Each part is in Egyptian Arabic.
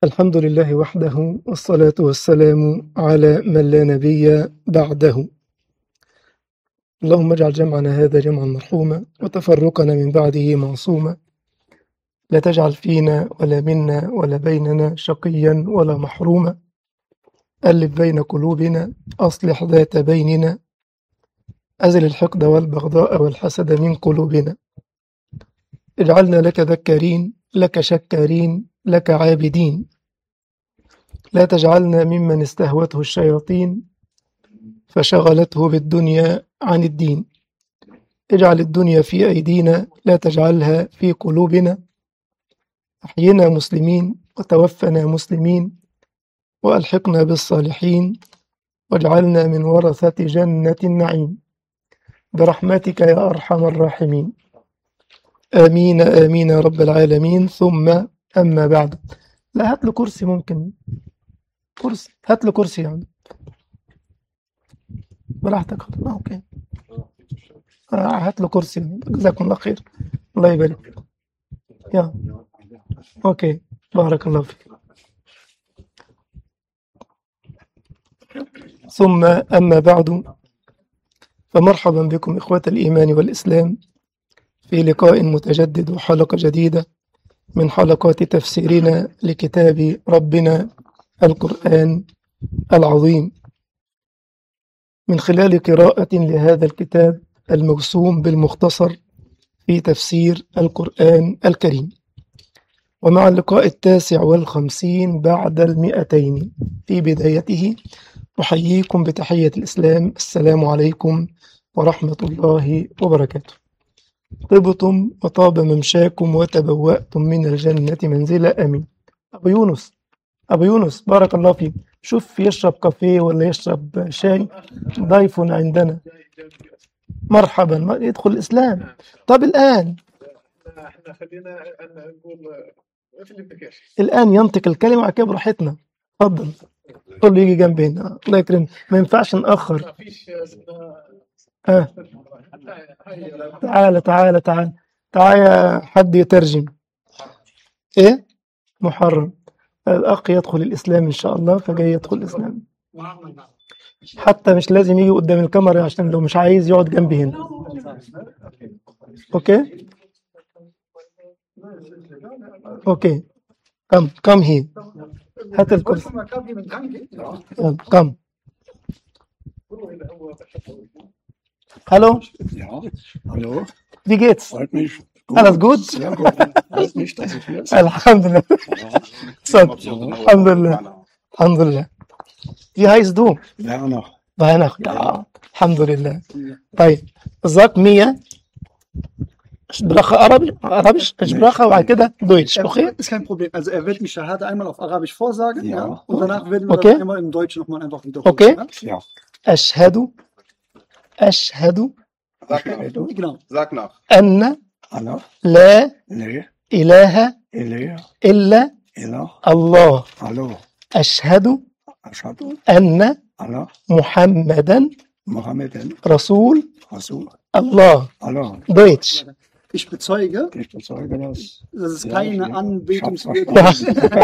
الحمد لله وحده والصلاة والسلام على من لا نبي بعده اللهم اجعل جمعنا هذا جمعا مرحوما وتفرقنا من بعده معصوما لا تجعل فينا ولا منا ولا بيننا شقيا ولا محروما ألف بين قلوبنا أصلح ذات بيننا أزل الحقد والبغضاء والحسد من قلوبنا اجعلنا لك ذكارين لك شكارين لك عابدين لا تجعلنا ممن استهوته الشياطين فشغلته بالدنيا عن الدين اجعل الدنيا في أيدينا لا تجعلها في قلوبنا أحينا مسلمين وتوفنا مسلمين وألحقنا بالصالحين واجعلنا من ورثة جنة النعيم برحمتك يا أرحم الراحمين آمين آمين يا رب العالمين ثم أما بعد لا هات له كرسي ممكن كرسي هات له كرسي يعني براحتك خلاص آه، اوكي آه، هات له كرسي جزاكم الله خير الله يبارك يا اوكي بارك الله فيك ثم أما بعد فمرحبا بكم إخوة الإيمان والإسلام في لقاء متجدد وحلقة جديدة من حلقات تفسيرنا لكتاب ربنا القرآن العظيم من خلال قراءة لهذا الكتاب الموسوم بالمختصر في تفسير القرآن الكريم ومع اللقاء التاسع والخمسين بعد المئتين في بدايته أحييكم بتحية الإسلام السلام عليكم ورحمة الله وبركاته طبتم وطاب ممشاكم وتبوأتم من الجنة منزلا آمين أبو يونس أبو يونس بارك الله فيك شوف يشرب كافيه ولا يشرب شاي ضيف عندنا مرحبا ما- يدخل الإسلام طب الآن احنا خلينا نقول في الابتكاش الآن ينطق الكلمة وبعد كده براحتنا اتفضل قول له يجي جنبي هنا الله يكرمك ما ينفعش نأخر ما فيش ها تعالى تعالى تعالى تعالى يا حد يترجم ايه محرم الأخ يدخل الإسلام إن شاء الله فجاي يدخل الإسلام حتى مش لازم يجي قدام الكاميرا عشان لو مش عايز يقعد جنبي هنا اوكي اوكي كم كم هي هات الكرسي يلا كم هلو Ja, hallo, wie geht's freut mich. Alles gut? Sehr gut. Freut mich, dass ich hier bin. الحمد لله صد الحمد لله الحمد لله wie heißt du Werner. Weihnachten ja الحمد لله طيب sag mir Sprache Arabisch Arabisch Sprache وبعد كده Deutsch okay Ist kein Problem. Also er wird die Shahada einmal auf Arabisch vorsagen, Ja. ja. Und danach werden wir Okay. das einmal im Deutschen nochmal einfach wiederholen. Okay. Ja? Ja. أشهد أشهد Sag nach. Genau. Sag nach. أن Anna, لا nee, إله Elia, إلا Ella, الله hallo, أشهد Ashadu, أن Anna, محمدا Mohammedan, رسول Rasul, الله Allah. Deutsch Ich bezeuge, Ich bezeuge das. dass es Ja, keine ich- Anbetungswürdige Ja.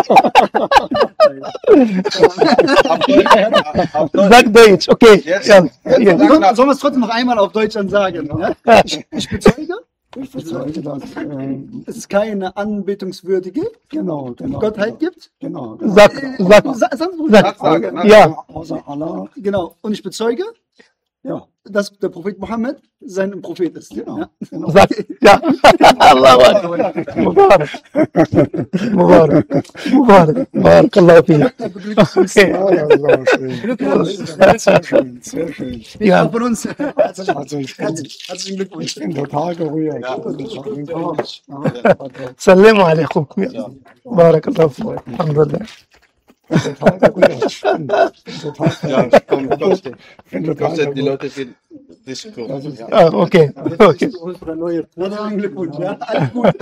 Auf Deutsch. Sag Deutsch okay Jetzt. ja. Jetzt Ja. sag Sollen nach. sollen wir es trotzdem noch einmal auf Deutsch dann sagen? Ja? Ich, ich bezeuge, Ich bezeuge das. Äh, dass es keine anbetungswürdige genau, genau. Gottheit gibt. Genau. genau. Sag sag Sa sagen Sie sag Sag, sag. nach. ja Außer Allah, Genau. Und ich bezeuge, ja, dass der Prophet Mohammed sein Prophet ist. genau. Ja? genau. sag ja الله أكبر مبارك مبارك مبارك بارك الله فيك okay. Ja, das ist aber schön. Sehr schön, sehr schön. Ja. ja Von uns. Also ich bin, Herzlichen Glückwunsch. ich bin total gerührt. Ja. Das auf jeden Fall. سلموا على اخوكم بارك الله فيك الحمد لله Ich bin total gerührt. Ich bin, bin total Ja, komm, komm. Ich bin total Kostet die gerührt. Leute viel Disco. Das ist, اه اوكي اوكي Unsere neue. Herzlichen Glückwunsch. Ja? Alles gut.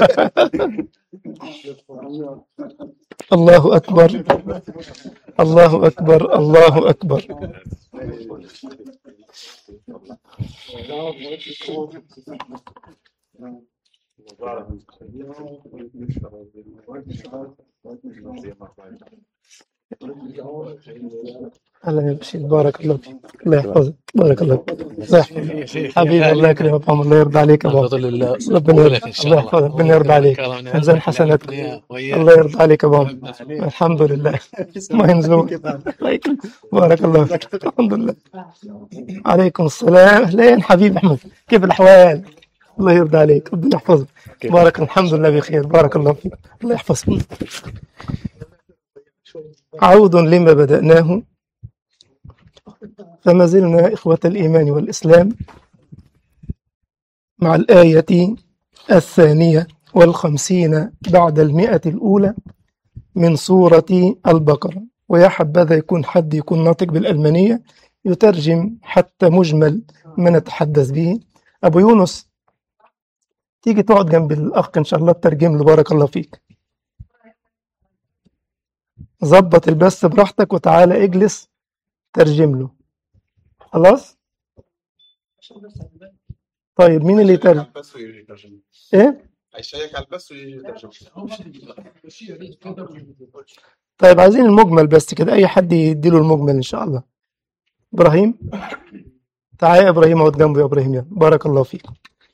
الله اكبر الله اكبر الله اكبر Freut mich, freut mich, freut mich. الله يمشي بارك الله فيك الله يحفظك بارك الله فيك الله يحفظك حبيبي الله يكرمك يا عم الله يرضى عليك يا بابا الفضل لله ربنا قبولك يرضى ان شاء الله الله يحفظك ربنا يرضى عليك كرمنا. ميزان حسناتك وياك- وياك. الله يرضى عليك يا بابا الحمد لله ما ينزلون الله يكرمك بارك الله فيك الحمد لله عليكم السلام اهلين حبيبي احمد كيف الاحوال الله يرضى عليك ربنا يحفظك بارك الحمد لله بخير بارك الله فيك الله يحفظكم عود لما بدأناه فما زلنا إخوة الإيمان والإسلام مع الآية الثانية والخمسين بعد المئة الأولى من سورة البقرة ويا حبذا يكون حد يكون ناطق بالألمانية يترجم حتى مجمل ما نتحدث به أبو يونس تيجي تقعد جنب الأخ إن شاء الله تترجم له بارك الله فيك ظبط البث براحتك وتعالى اجلس ترجم له خلاص طيب مين اللي يترجم بس ويجي يترجم ايه هيشيك على البث ويجي يترجم طيب عايزين المجمل بس كده اي حد يديله المجمل ان شاء الله ابراهيم تعال يا ابراهيم اقعد جنبه يا ابراهيم يلا بارك الله فيك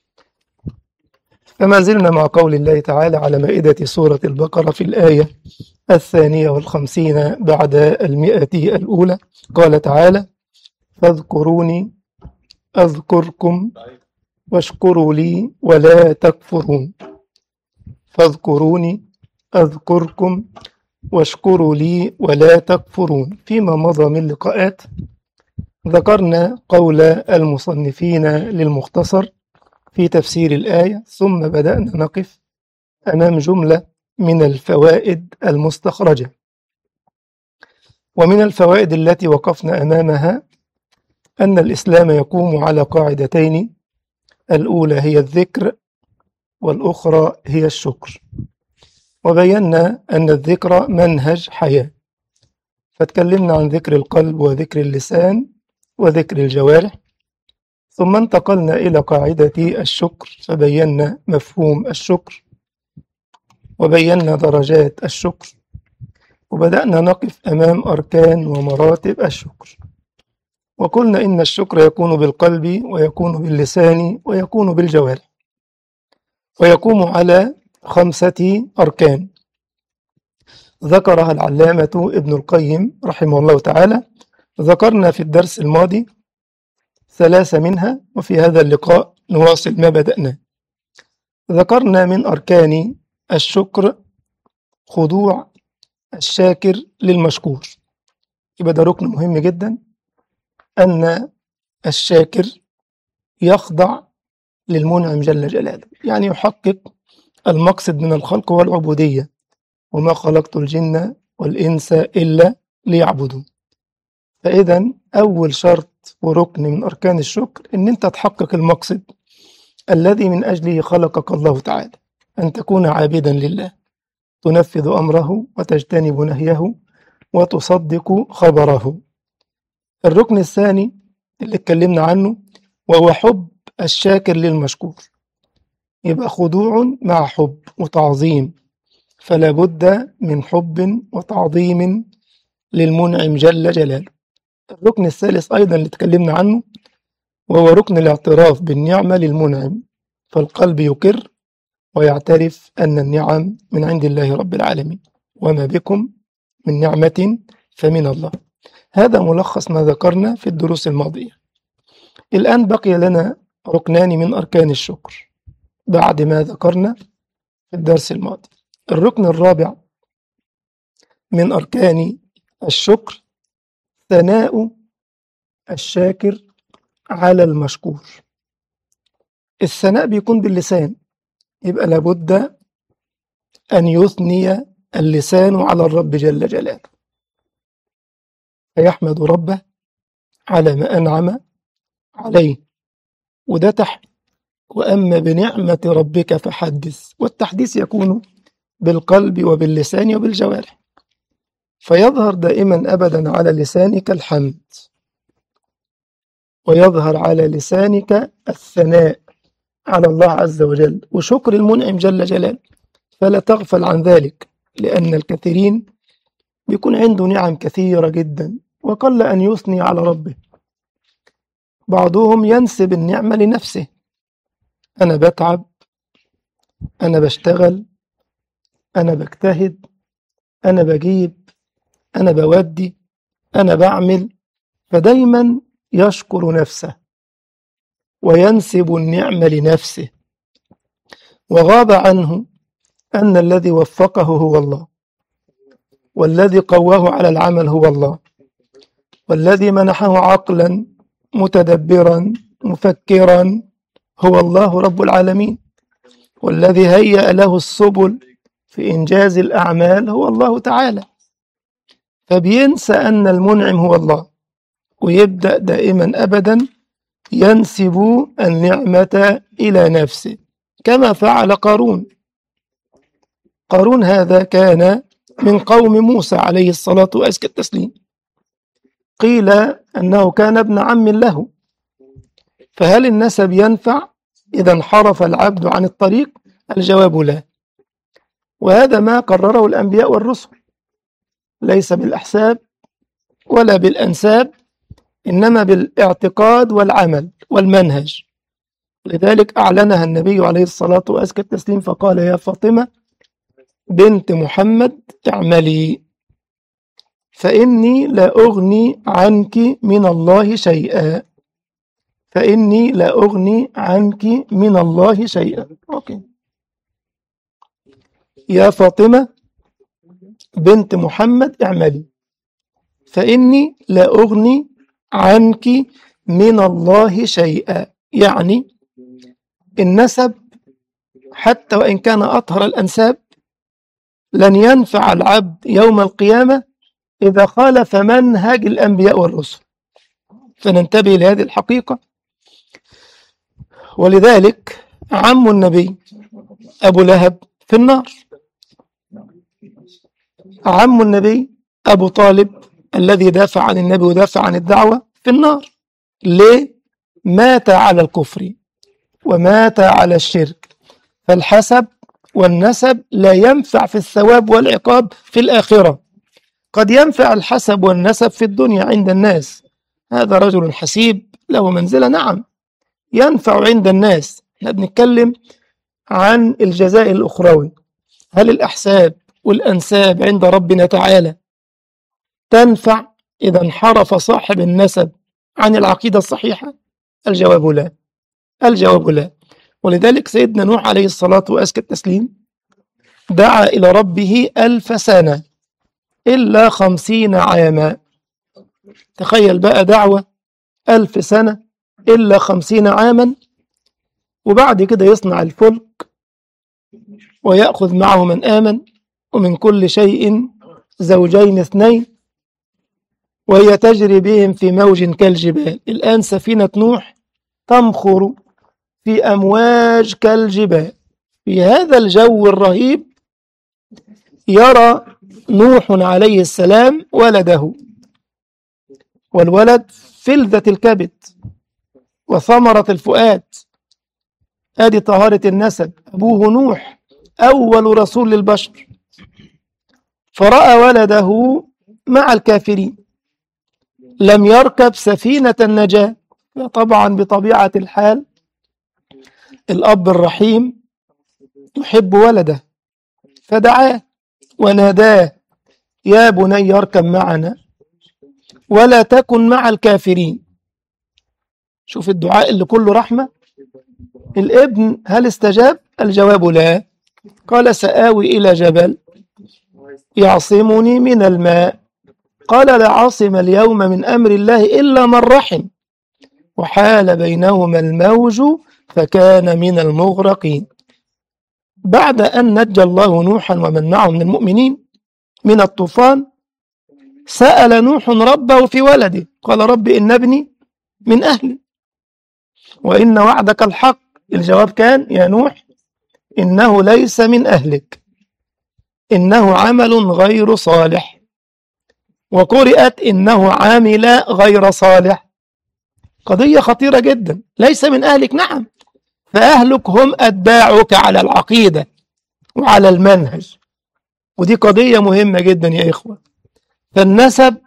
فما زلنا مع قول الله تعالى على مائدة سورة البقرة في الآية الثانية والخمسين بعد المئة الأولى قال تعالى فاذكروني أذكركم واشكروا لي ولا تكفرون فاذكروني أذكركم واشكروا لي ولا تكفرون فيما مضى من لقاءات ذكرنا قول المصنفين للمختصر في تفسير الآية ثم بدأنا نقف أمام جملة من الفوائد المستخرجة ومن الفوائد التي وقفنا أمامها أن الإسلام يقوم على قاعدتين الأولى هي الذكر والأخرى هي الشكر وبينا أن الذكر منهج حياة فتكلمنا عن ذكر القلب وذكر اللسان وذكر الجوارح ثم انتقلنا إلى قاعدة الشكر فبينا مفهوم الشكر وبينا درجات الشكر وبدأنا نقف أمام أركان ومراتب الشكر وقلنا إن الشكر يكون بالقلب ويكون باللسان ويكون بالجوارح ويقوم على خمسة أركان ذكرها العلامة ابن القيم رحمه الله تعالى ذكرنا في الدرس الماضي ثلاثة منها وفي هذا اللقاء نواصل ما بدأنا ذكرنا من أركان الشكر خضوع الشاكر للمشكور يبقى ده ركن مهم جدا أن الشاكر يخضع للمنعم جل جلاله يعني يحقق المقصد من الخلق هو العبودية وما خلقت الجن والإنس إلا ليعبدون فإذا أول شرط وركن من أركان الشكر إن أنت تحقق المقصد الذي من أجله خلقك الله تعالى أن تكون عابدا لله تنفذ أمره وتجتنب نهيه وتصدق خبره الركن الثاني اللي اتكلمنا عنه وهو حب الشاكر للمشكور يبقى خضوع مع حب وتعظيم فلا بد من حب وتعظيم للمنعم جل جلاله الركن الثالث أيضا اللي اتكلمنا عنه وهو ركن الاعتراف بالنعمة للمنعم فالقلب يقر ويعترف أن النعم من عند الله رب العالمين وما بكم من نعمة فمن الله هذا ملخص ما ذكرنا في الدروس الماضية الآن بقي لنا ركنان من أركان الشكر بعد ما ذكرنا في الدرس الماضي الركن الرابع من أركان الشكر ثناء الشاكر على المشكور الثناء بيكون باللسان يبقى لابد أن يثني اللسان على الرب جل جلاله فيحمد ربه على ما أنعم عليه وده تحت وأما بنعمة ربك فحدث والتحديث يكون بالقلب وباللسان وبالجوارح فيظهر دائما أبدا على لسانك الحمد ويظهر على لسانك الثناء على الله عز وجل وشكر المنعم جل جلاله فلا تغفل عن ذلك لأن الكثيرين بيكون عنده نعم كثيرة جدا وقل أن يثني على ربه بعضهم ينسب النعمة لنفسه أنا بتعب أنا بشتغل أنا بجتهد أنا بجيب أنا بودي أنا بعمل فدايما يشكر نفسه وينسب النعمة لنفسه وغاب عنه أن الذي وفقه هو الله والذي قواه على العمل هو الله والذي منحه عقلا متدبرا مفكرا هو الله رب العالمين والذي هيأ له السبل في إنجاز الأعمال هو الله تعالى فبينسى أن المنعم هو الله ويبدأ دائما أبدا ينسب النعمة إلى نفسه كما فعل قارون قارون هذا كان من قوم موسى عليه الصلاة وأزكى التسليم قيل أنه كان ابن عم له فهل النسب ينفع إذا انحرف العبد عن الطريق الجواب لا وهذا ما قرره الأنبياء والرسل ليس بالأحساب ولا بالأنساب إنما بالاعتقاد والعمل والمنهج لذلك أعلنها النبي عليه الصلاة وأزكى التسليم فقال يا فاطمة بنت محمد اعملي فإني لا أغني عنك من الله شيئا فإني لا أغني عنك من الله شيئا أوكي. يا فاطمة بنت محمد اعملي فإني لا أغني عنك من الله شيئا يعني النسب حتى وإن كان أطهر الأنساب لن ينفع العبد يوم القيامة إذا خالف منهج الأنبياء والرسل فننتبه لهذه الحقيقة ولذلك عم النبي أبو لهب في النار عم النبي أبو طالب الذي دافع عن النبي ودافع عن الدعوة في النار ليه؟ مات على الكفر ومات على الشرك فالحسب والنسب لا ينفع في الثواب والعقاب في الآخرة قد ينفع الحسب والنسب في الدنيا عند الناس هذا رجل حسيب له منزلة نعم ينفع عند الناس احنا بنتكلم عن الجزاء الأخروي هل الأحساب والأنساب عند ربنا تعالى تنفع إذا انحرف صاحب النسب عن العقيدة الصحيحة الجواب لا الجواب لا ولذلك سيدنا نوح عليه الصلاة وأزكى التسليم دعا إلى ربه ألف سنة إلا خمسين عاما تخيل بقى دعوة ألف سنة إلا خمسين عاما وبعد كده يصنع الفلك ويأخذ معه من آمن ومن كل شيء زوجين اثنين وهي تجري بهم في موج كالجبال الآن سفينة نوح تمخر في أمواج كالجبال في هذا الجو الرهيب يرى نوح عليه السلام ولده والولد فلذة الكبد وثمرة الفؤاد هذه طهارة النسب أبوه نوح أول رسول للبشر فرأى ولده مع الكافرين لم يركب سفينة النجاة طبعا بطبيعة الحال الأب الرحيم يحب ولده فدعاه وناداه يا بني اركب معنا ولا تكن مع الكافرين شوف الدعاء اللي كله رحمة الابن هل استجاب الجواب لا قال سآوي إلى جبل يعصمني من الماء قال لا عاصم اليوم من أمر الله إلا من رحم وحال بينهما الموج فكان من المغرقين بعد أن نجى الله نوحا ومن معه من المؤمنين من الطوفان سأل نوح ربه في ولده قال رب إن ابني من أهلي وإن وعدك الحق الجواب كان يا نوح إنه ليس من أهلك إنه عمل غير صالح وقرئت إنه عامل غير صالح قضية خطيرة جدا ليس من أهلك نعم فأهلك هم أتباعك على العقيدة وعلى المنهج ودي قضية مهمة جدا يا إخوة فالنسب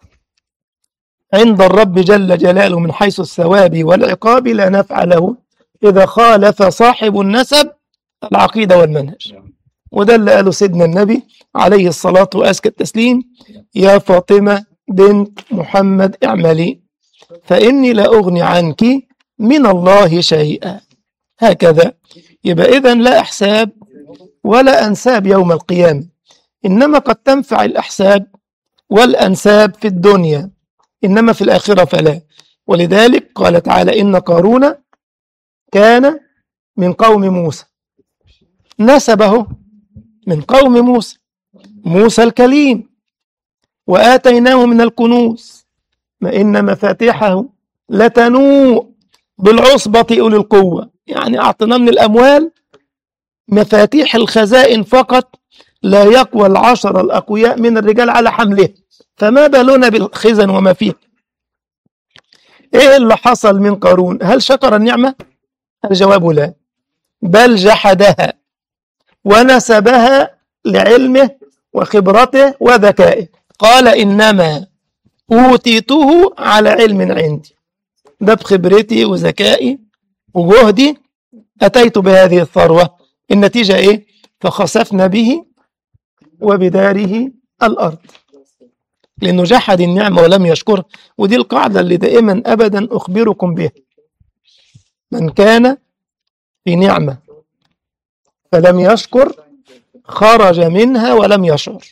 عند الرب جل جلاله من حيث الثواب والعقاب لا نفع له إذا خالف صاحب النسب العقيدة والمنهج وده اللي قاله سيدنا النبي عليه الصلاة وأزكى التسليم يا فاطمة بنت محمد اعملي فإني لا أغني عنك من الله شيئا هكذا يبقى إذا لا أحساب ولا أنساب يوم القيامة إنما قد تنفع الأحساب والأنساب في الدنيا إنما في الآخرة فلا ولذلك قال تعالى إن قارون كان من قوم موسى نسبه من قوم موسى موسى الكليم وآتيناه من الكنوز ما إن مفاتيحه لتنوء بالعصبة أولي القوة يعني أعطيناه من الأموال مفاتيح الخزائن فقط لا يقوى العشر الأقوياء من الرجال على حمله فما بالنا بالخزن وما فيه إيه اللي حصل من قارون هل شكر النعمة الجواب لا بل جحدها ونسبها لعلمه وخبرته وذكائه قال إنما أوتيته على علم عندي ده بخبرتي وذكائي وجهدي أتيت بهذه الثروة النتيجة إيه فخسفنا به وبداره الأرض لأنه جحد النعمة ولم يشكرها ودي القاعدة اللي دائما أبدا أخبركم بها من كان في نعمة فلم يشكر خرج منها ولم يشعر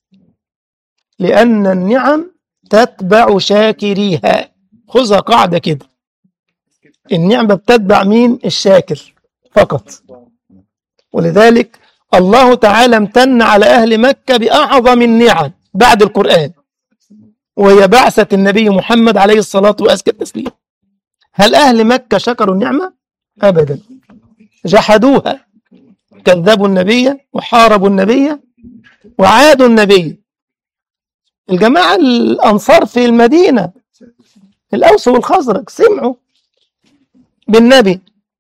لأن النعم تتبع شاكريها خذها قاعدة كده النعمة بتتبع مين الشاكر فقط ولذلك الله تعالى امتن على أهل مكة بأعظم النعم بعد القرآن وهي بعثة النبي محمد عليه الصلاة وأزكى التسليم هل أهل مكة شكروا النعمة؟ أبدا جحدوها كذبوا النبي وحاربوا النبي وعادوا النبي الجماعة الأنصار في المدينة الأوس والخزرج سمعوا بالنبي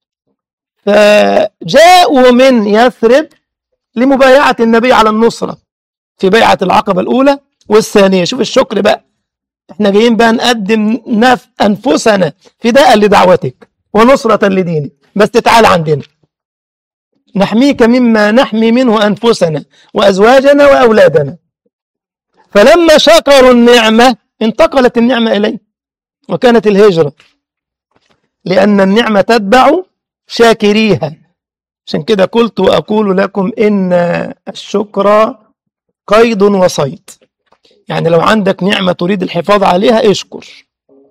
فجاءوا من يثرب لمبايعة النبي على النصرة في بيعة العقبة الأولى والثانية شوف الشكر بقى احنا جايين بقى نقدم نف أنفسنا فداء لدعوتك ونصرة لدينك بس تعال عندنا نحميك مما نحمي منه أنفسنا وأزواجنا وأولادنا فلما شكروا النعمة انتقلت النعمة إليه وكانت الهجرة لأن النعمة تتبع شاكريها عشان كده قلت وأقول لكم إن الشكر قيد وصيد يعني لو عندك نعمة تريد الحفاظ عليها اشكر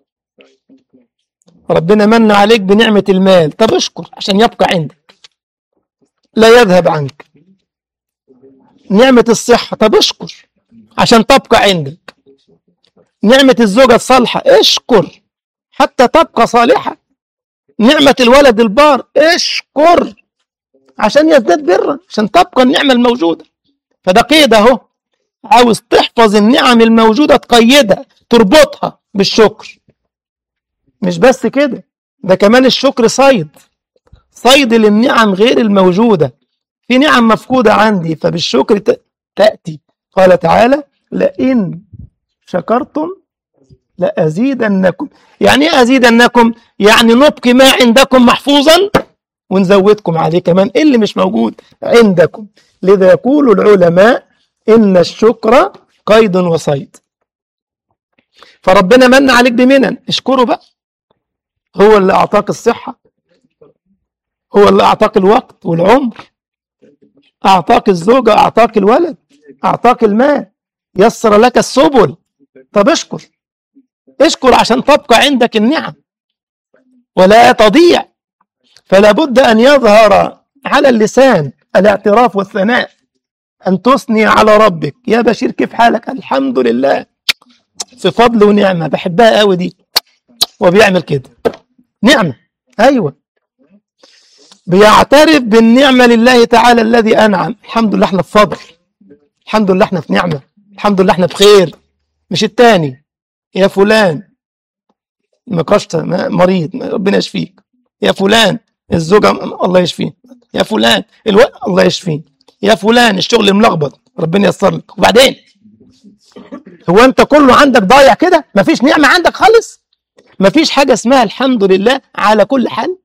ربنا من عليك بنعمة المال طب اشكر عشان يبقى عندك لا يذهب عنك نعمة الصحة طب اشكر عشان تبقى عندك نعمة الزوجة الصالحة اشكر حتى تبقى صالحة نعمة الولد البار اشكر عشان يزداد برا عشان تبقى النعمة الموجودة فده قيد اهو عاوز تحفظ النعم الموجودة تقيدها تربطها بالشكر مش بس كده ده كمان الشكر صيد صيد للنعم غير الموجودة في نعم مفقودة عندي فبالشكر ت- تأتي قال تعالى لئن شكرتم لأزيدنكم يعني ايه أزيدنكم يعني نبقي ما عندكم محفوظا ونزودكم عليه كمان إيه اللي مش موجود عندكم لذا يقول العلماء إن الشكر قيد وصيد فربنا من عليك بمنن اشكره بقى هو اللي أعطاك الصحة هو اللي أعطاك الوقت والعمر أعطاك الزوجة أعطاك الولد أعطاك المال يسر لك السبل طب اشكر اشكر عشان تبقى عندك النعم ولا تضيع فلا بد أن يظهر على اللسان الاعتراف والثناء أن تثني على ربك يا بشير كيف حالك الحمد لله في فضل ونعمة بحبها قوي دي وبيعمل كده نعمة أيوة بيعترف بالنعمة لله تعالى الذي أنعم الحمد لله احنا في فضل الحمد لله احنا في نعمة الحمد لله احنا بخير مش التاني يا فلان مقشطة مريض ربنا يشفيك يا فلان الزوجة الله يشفيه يا فلان الو... الله يشفيه يا فلان الشغل ملخبط ربنا ييسر لك وبعدين هو انت كله عندك ضايع كده مفيش نعمة عندك خالص مفيش حاجة اسمها الحمد لله على كل حال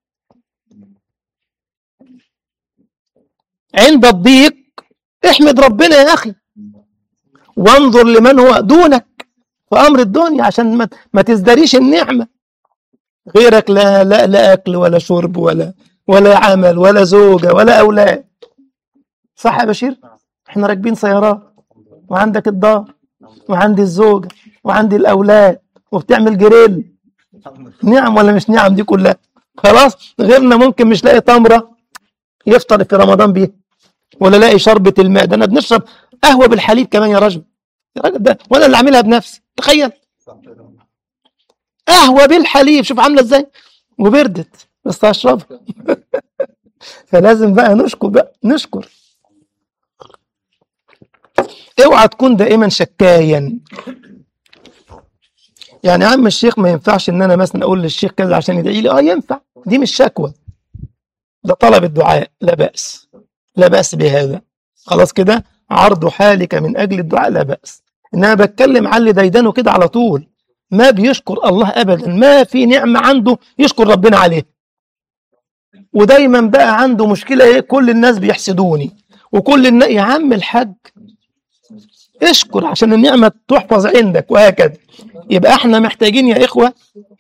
عند الضيق احمد ربنا يا أخي وانظر لمن هو دونك في أمر الدنيا عشان ما, ما تزدريش النعمة غيرك لا, لا, لا أكل ولا شرب ولا ولا عمل ولا زوجة ولا أولاد صح يا بشير احنا راكبين سيارات وعندك الدار وعندي الزوجة وعندي الأولاد وبتعمل جريل نعم ولا مش نعم دي كلها خلاص غيرنا ممكن مش لاقي تمرة يفطر في رمضان بيها ولا لاقي شربة الماء ده انا بنشرب قهوة بالحليب كمان يا رجل يا راجل ده وانا اللي عاملها بنفسي تخيل قهوة بالحليب شوف عاملة ازاي وبردت بس هشربها فلازم بقى نشكر بقى نشكر اوعى تكون دائما شكايا يعني يا عم الشيخ ما ينفعش ان انا مثلا اقول للشيخ كذا عشان يدعي لي اه ينفع دي مش شكوى ده طلب الدعاء لا بأس لا بأس بهذا خلاص كده عرض حالك من اجل الدعاء لا بأس انما بتكلم على اللي ديدنه كده على طول ما بيشكر الله ابدا ما في نعمة عنده يشكر ربنا عليه ودايما بقى عنده مشكلة ايه كل الناس بيحسدوني وكل الناس يا عم الحاج اشكر عشان النعمة تحفظ عندك وهكذا يبقى احنا محتاجين يا إخوة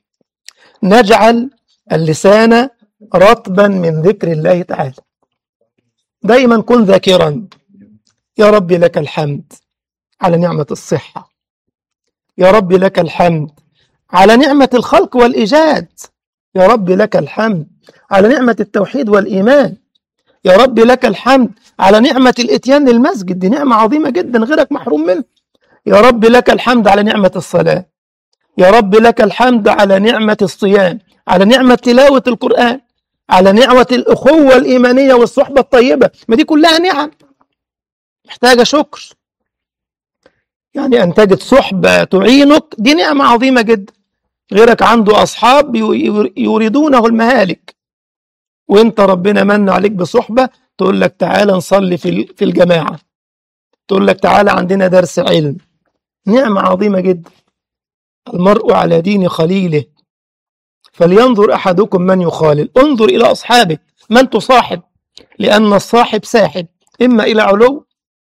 نجعل اللسان رطبا من ذكر الله تعالى دايما كن ذاكرا يا رب لك الحمد على نعمة الصحة يا رب لك الحمد على نعمة الخلق والإيجاد يا رب لك الحمد على نعمة التوحيد والإيمان يا رب لك الحمد على نعمة الإتيان للمسجد دي نعمة عظيمة جدا غيرك محروم منها يا رب لك الحمد على نعمة الصلاة يا رب لك الحمد على نعمة الصيام على نعمة تلاوة القرآن على نعمة الأخوة الإيمانية والصحبة الطيبة ما دي كلها نعم محتاجة شكر يعني أن تجد صحبة تعينك دي نعمة عظيمة جدا غيرك عنده أصحاب يريدونه المهالك وانت ربنا من عليك بصحبة تقول لك تعالى نصلي في في الجماعة تقول لك تعالى عندنا درس علم نعمة عظيمة جدا المرء على دين خليله فلينظر أحدكم من يخالل انظر إلى أصحابك من تصاحب لأن الصاحب ساحب إما إلى علو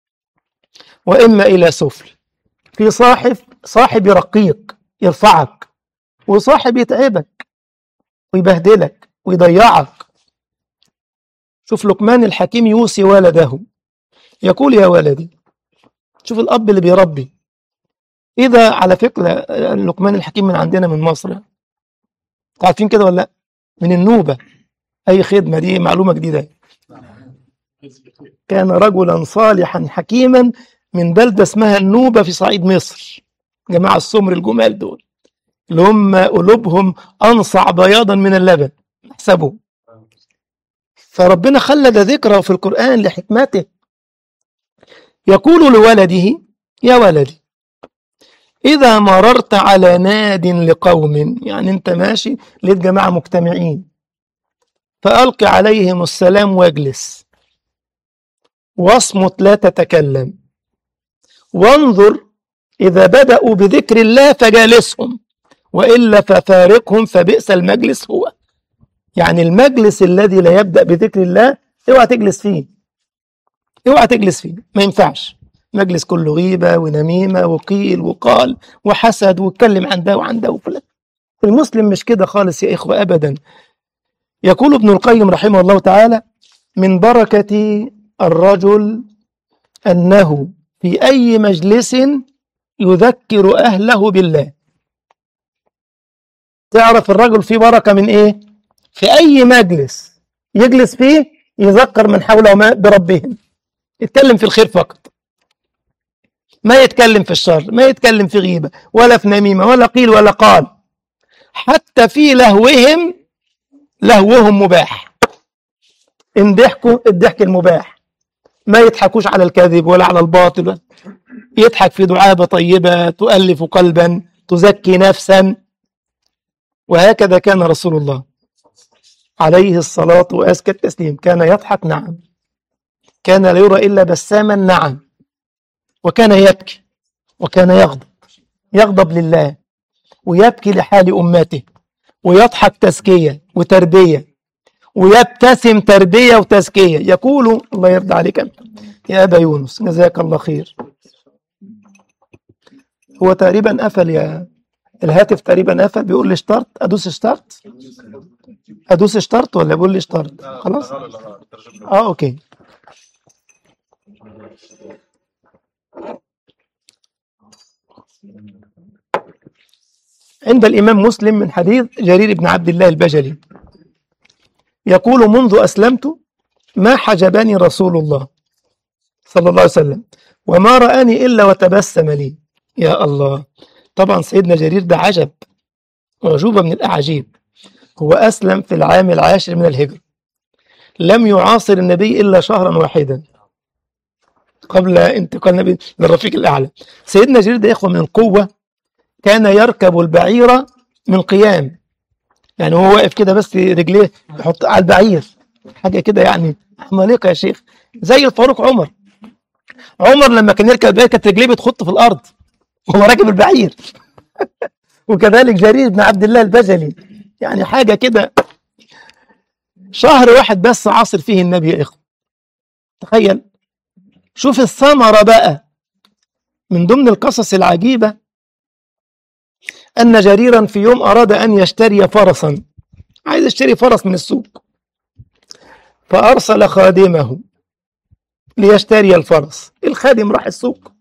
وإما إلى سفل في صاحب صاحب يرقيك يرفعك وصاحب يتعبك ويبهدلك ويضيعك شوف لقمان الحكيم يوصي ولده يقول يا ولدي شوف الأب اللي بيربي إذا على فكرة لقمان الحكيم من عندنا من مصر عارفين كده ولا لا من النوبة أي خدمة دي معلومة جديدة كان رجلا صالحا حكيما من بلدة اسمها النوبة في صعيد مصر جماعة السمر الجمال دول اللي هم قلوبهم أنصع بياضا من اللبن احسبوا فربنا خلد ذكره في القرآن لحكمته يقول لولده يا ولدي إذا مررت على ناد لقوم يعني أنت ماشي لقيت جماعة مجتمعين فألق عليهم السلام واجلس واصمت لا تتكلم وانظر إذا بدأوا بذكر الله فجالسهم وإلا ففارقهم فبئس المجلس هو يعني المجلس الذي لا يبدأ بذكر الله اوعى تجلس فيه اوعى تجلس فيه ما ينفعش مجلس كله غيبة ونميمة وقيل وقال وحسد واتكلم عن ده وعن ده وفلان المسلم مش كده خالص يا إخوة أبدا يقول ابن القيم رحمه الله تعالى من بركة الرجل أنه في أي مجلس يذكر أهله بالله تعرف الرجل فيه بركة من إيه في أي مجلس يجلس فيه يذكر من حوله بربهم يتكلم في الخير فقط ما يتكلم في الشر ما يتكلم في غيبة ولا في نميمة ولا قيل ولا قال حتى في لهوهم لهوهم مباح إن ضحكوا الضحك المباح ما يضحكوش على الكذب ولا على الباطل يضحك في دعابة طيبة تؤلف قلبا تزكي نفسا وهكذا كان رسول الله عليه الصلاة وأزكى التسليم كان يضحك نعم كان لا يرى إلا بساما نعم وكان يبكي وكان يغضب يغضب لله ويبكي لحال أمته ويضحك تزكية وتربية ويبتسم تربية وتزكية يقول الله يرضى عليك أنت يا أبا يونس جزاك الله خير هو تقريبا قفل يا الهاتف تقريبا قفل بيقول لي اشترط ادوس اشترط ادوس اشترط ولا بيقول لي اشترط خلاص لا لا لا الترجمة. اه اوكي عند الامام مسلم من حديث جرير بن عبد الله البجلي يقول منذ اسلمت ما حجبني رسول الله صلى الله عليه وسلم وما رآني الا وتبسم لي يا الله طبعا سيدنا جرير ده عجب أعجوبة من الأعاجيب هو أسلم في العام العاشر من الهجرة لم يعاصر النبي إلا شهرا واحدا قبل انتقال النبي للرفيق الأعلى سيدنا جرير ده إخوة من القوة كان يركب البعير من قيام يعني هو واقف كده بس رجليه يحط على البعير حاجة كده يعني عمالقة يا شيخ زي الفاروق عمر عمر لما كان يركب البعير كانت رجليه بتخط في الأرض وهو راكب البعير وكذلك جرير بن عبد الله البجلي يعني حاجة كده شهر واحد بس عاصر فيه النبي يا إخوة تخيل شوف الثمرة بقى من ضمن القصص العجيبة أن جريرا في يوم أراد أن يشتري فرسا عايز يشتري فرس من السوق فأرسل خادمه ليشتري الفرس الخادم راح السوق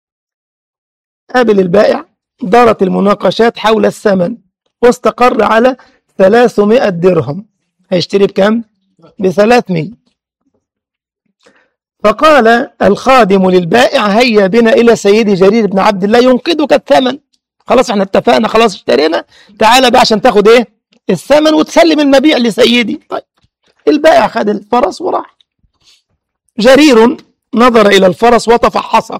قابل البائع دارت المناقشات حول الثمن واستقر على 300 درهم هيشتري بكم؟ ب 300 فقال الخادم للبائع هيا بنا إلى سيدي جرير بن عبد الله ينقذك الثمن خلاص احنا اتفقنا خلاص اشترينا تعالى بقى عشان تاخد ايه الثمن وتسلم المبيع لسيدي طيب البائع خد الفرس وراح جرير نظر إلى الفرس وتفحصه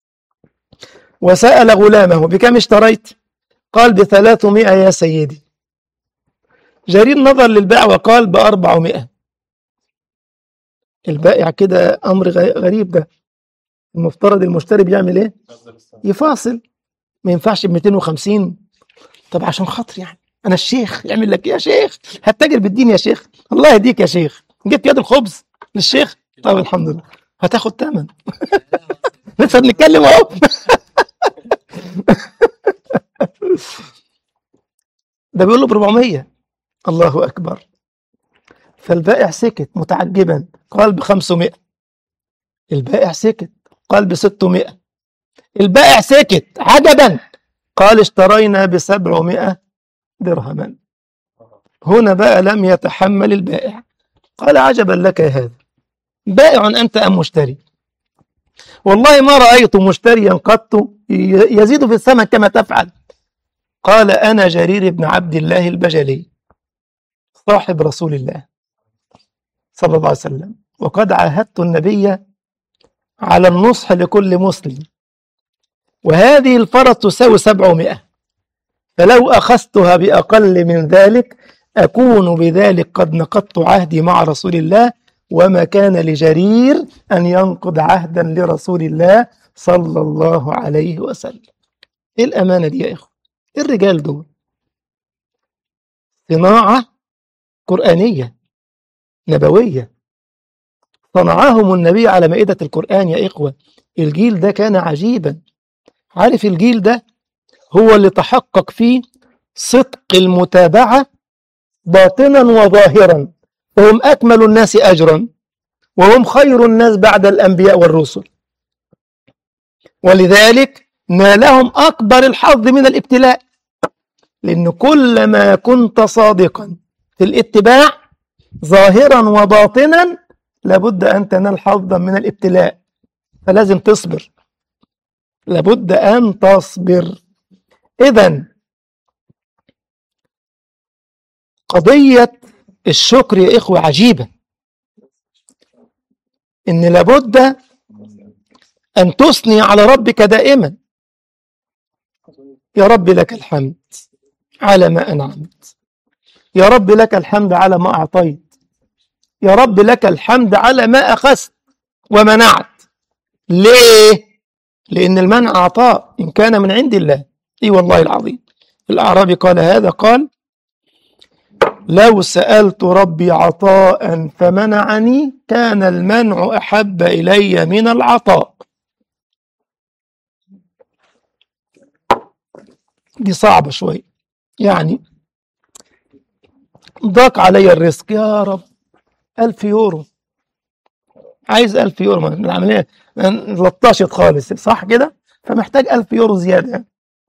وسأل غلامه بكم اشتريت قال بثلاثمائة يا سيدي جرير نظر للبائع وقال بأربعمائة البائع كده أمر غ- غريب ده المفترض المشتري بيعمل ايه يفاصل ما ينفعش ب 250 طب عشان خاطر يعني انا الشيخ يعمل لك إيه يا شيخ هتتاجر بالدين يا شيخ الله يهديك يا شيخ جبت يد الخبز للشيخ طب الحمد لله هتاخد ثمن لسه بنتكلم اهو ده بيقول له ب 400 الله اكبر فالبائع سكت متعجبا قال ب 500 البائع سكت قال ب 600 البائع سكت عجبا قال اشترينا ب 700 درهما هنا بقى لم يتحمل البائع قال عجبا لك يا هذا بائع أنت أم مشتري والله ما رأيت مشتريا قط ي- يزيد في الثمن كما تفعل قال أنا جرير بن عبد الله البجلي صاحب رسول الله صلى الله عليه وسلم وقد عاهدت النبي على النصح لكل مسلم وهذه الفرس تساوي سبعمائة فلو أخذتها بأقل من ذلك أكون بذلك قد نقضت عهدي مع رسول الله وما كان لجرير أن ينقض عهدا لرسول الله صلى الله عليه وسلم إيه الأمانة دي يا إخوة إيه الرجال دول صناعة قرآنية نبوية صنعهم النبي على مائدة القرآن يا إخوة الجيل ده كان عجيبا عارف الجيل ده هو اللي تحقق فيه صدق المتابعة باطنا وظاهرا وهم أكمل الناس أجرا وهم خير الناس بعد الأنبياء والرسل ولذلك نالهم أكبر الحظ من الابتلاء لأن كلما كنت صادقا في الاتباع ظاهرا وباطنا لابد أن تنال حظا من الابتلاء فلازم تصبر لابد أن تصبر إذا قضية الشكر يا إخوة عجيبة إن لابد أن تثني على ربك دائما يا رب لك الحمد على ما أنعمت يا رب لك الحمد على ما أعطيت يا رب لك الحمد على ما أخذت ومنعت ليه؟ لأن المنع عطاء إن كان من عند الله إي والله العظيم الأعرابي قال هذا قال لو سألت ربي عطاء فمنعني كان المنع أحب إلي من العطاء دي صعبة شوية يعني ضاق علي الرزق يا رب ألف يورو عايز ألف يورو ما العملية لطشت خالص صح كده فمحتاج ألف يورو زيادة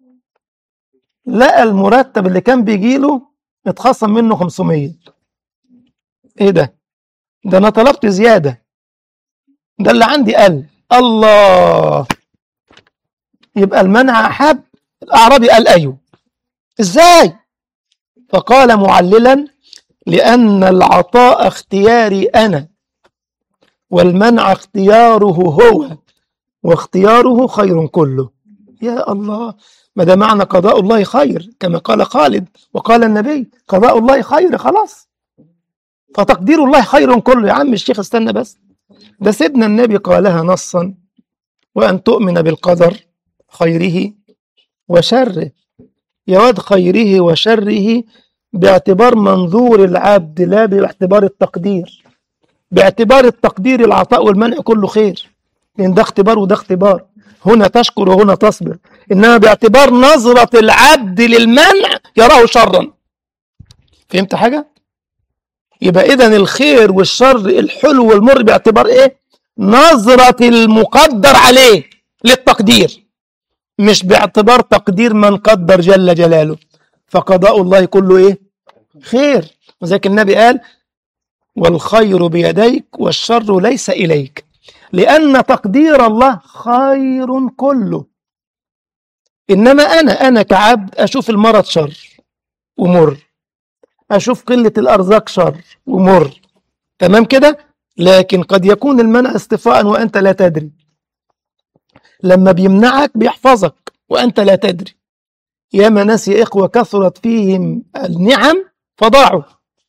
لقى المرتب اللي كان بيجيله اتخصم منه 500 ايه ده ده انا طلبت زيادة ده اللي عندي قل الله يبقى المنع أحب الأعرابي قال أيوه إزاي فقال معللا لأن العطاء اختياري أنا والمنع اختياره هو واختياره خير كله يا الله ما ده معنى قضاء الله خير كما قال خالد وقال النبي قضاء الله خير خلاص فتقدير الله خير كله يا عم الشيخ استنى بس ده سيدنا النبي قالها نصا وأن تؤمن بالقدر خيره وشره يا واد خيره وشره باعتبار منظور العبد لا باعتبار التقدير باعتبار التقدير العطاء والمنع كله خير لأن ده اختبار وده اختبار هنا تشكر وهنا تصبر إنما باعتبار نظرة العبد للمنع يراه شرا فهمت حاجة؟ يبقى إذا الخير والشر الحلو والمر باعتبار إيه؟ نظرة المقدر عليه للتقدير مش باعتبار تقدير من قدر جل جلاله فقضاء الله كله إيه؟ خير وذلك النبي قال والخير بيديك والشر ليس إليك لأن تقدير الله خير كله إنما أنا أنا كعبد أشوف المرض شر ومر أشوف قلة الأرزاق شر ومر تمام كده لكن قد يكون المنع اصطفاء وأنت لا تدري لما بيمنعك بيحفظك وأنت لا تدري ياما ناس يا إخوة كثرت فيهم النعم فضاعوا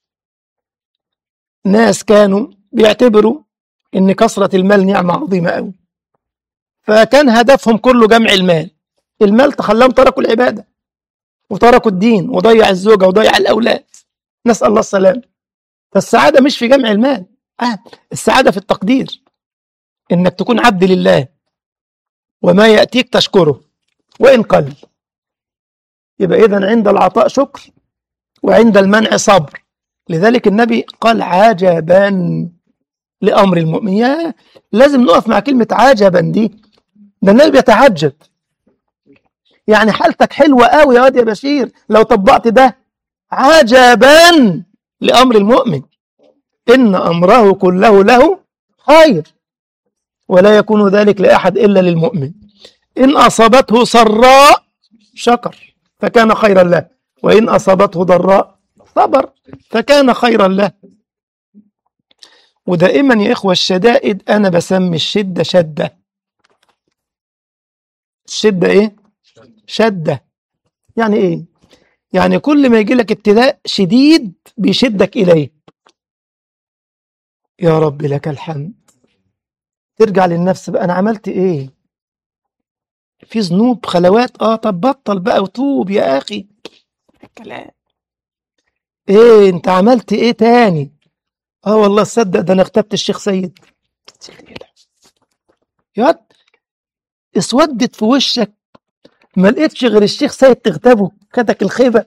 ناس كانوا بيعتبروا ان كثرة المال نعمة عظيمة قوي فكان هدفهم كله جمع المال المال تخلاهم تركوا العبادة وتركوا الدين وضيع الزوجة وضيع الأولاد نسأل الله السلام فالسعادة مش في جمع المال آه السعادة في التقدير إنك تكون عبد لله وما يأتيك تشكره وإن قل يبقى إذا عند العطاء شكر وعند المنع صبر لذلك النبي قال عجبا لأمر المؤمن يا لازم نقف مع كلمة عجبا دي ده النبي بيتعجب يعني حالتك حلوة قوي يا واد يا بشير لو طبقت ده عجبا لأمر المؤمن إن أمره كله له خير ولا يكون ذلك لأحد إلا للمؤمن إن أصابته سراء شكر فكان خيرا له وإن أصابته ضراء صبر فكان خيرا له ودائما يا إخوة الشدائد أنا بسمي الشدة شدة الشدة إيه؟ شدة يعني إيه؟ يعني كل ما يجي لك ابتلاء شديد بيشدك إليه يا رب لك الحمد ترجع للنفس بقى أنا عملت إيه؟ في ذنوب خلوات آه طب بطل بقى وتوب يا أخي الكلام إيه أنت عملت إيه تاني؟ اه والله تصدق ده انا اغتبت الشيخ سيد ياد اسودت في وشك ما لقيتش غير الشيخ سيد تغتابه خدك الخيبه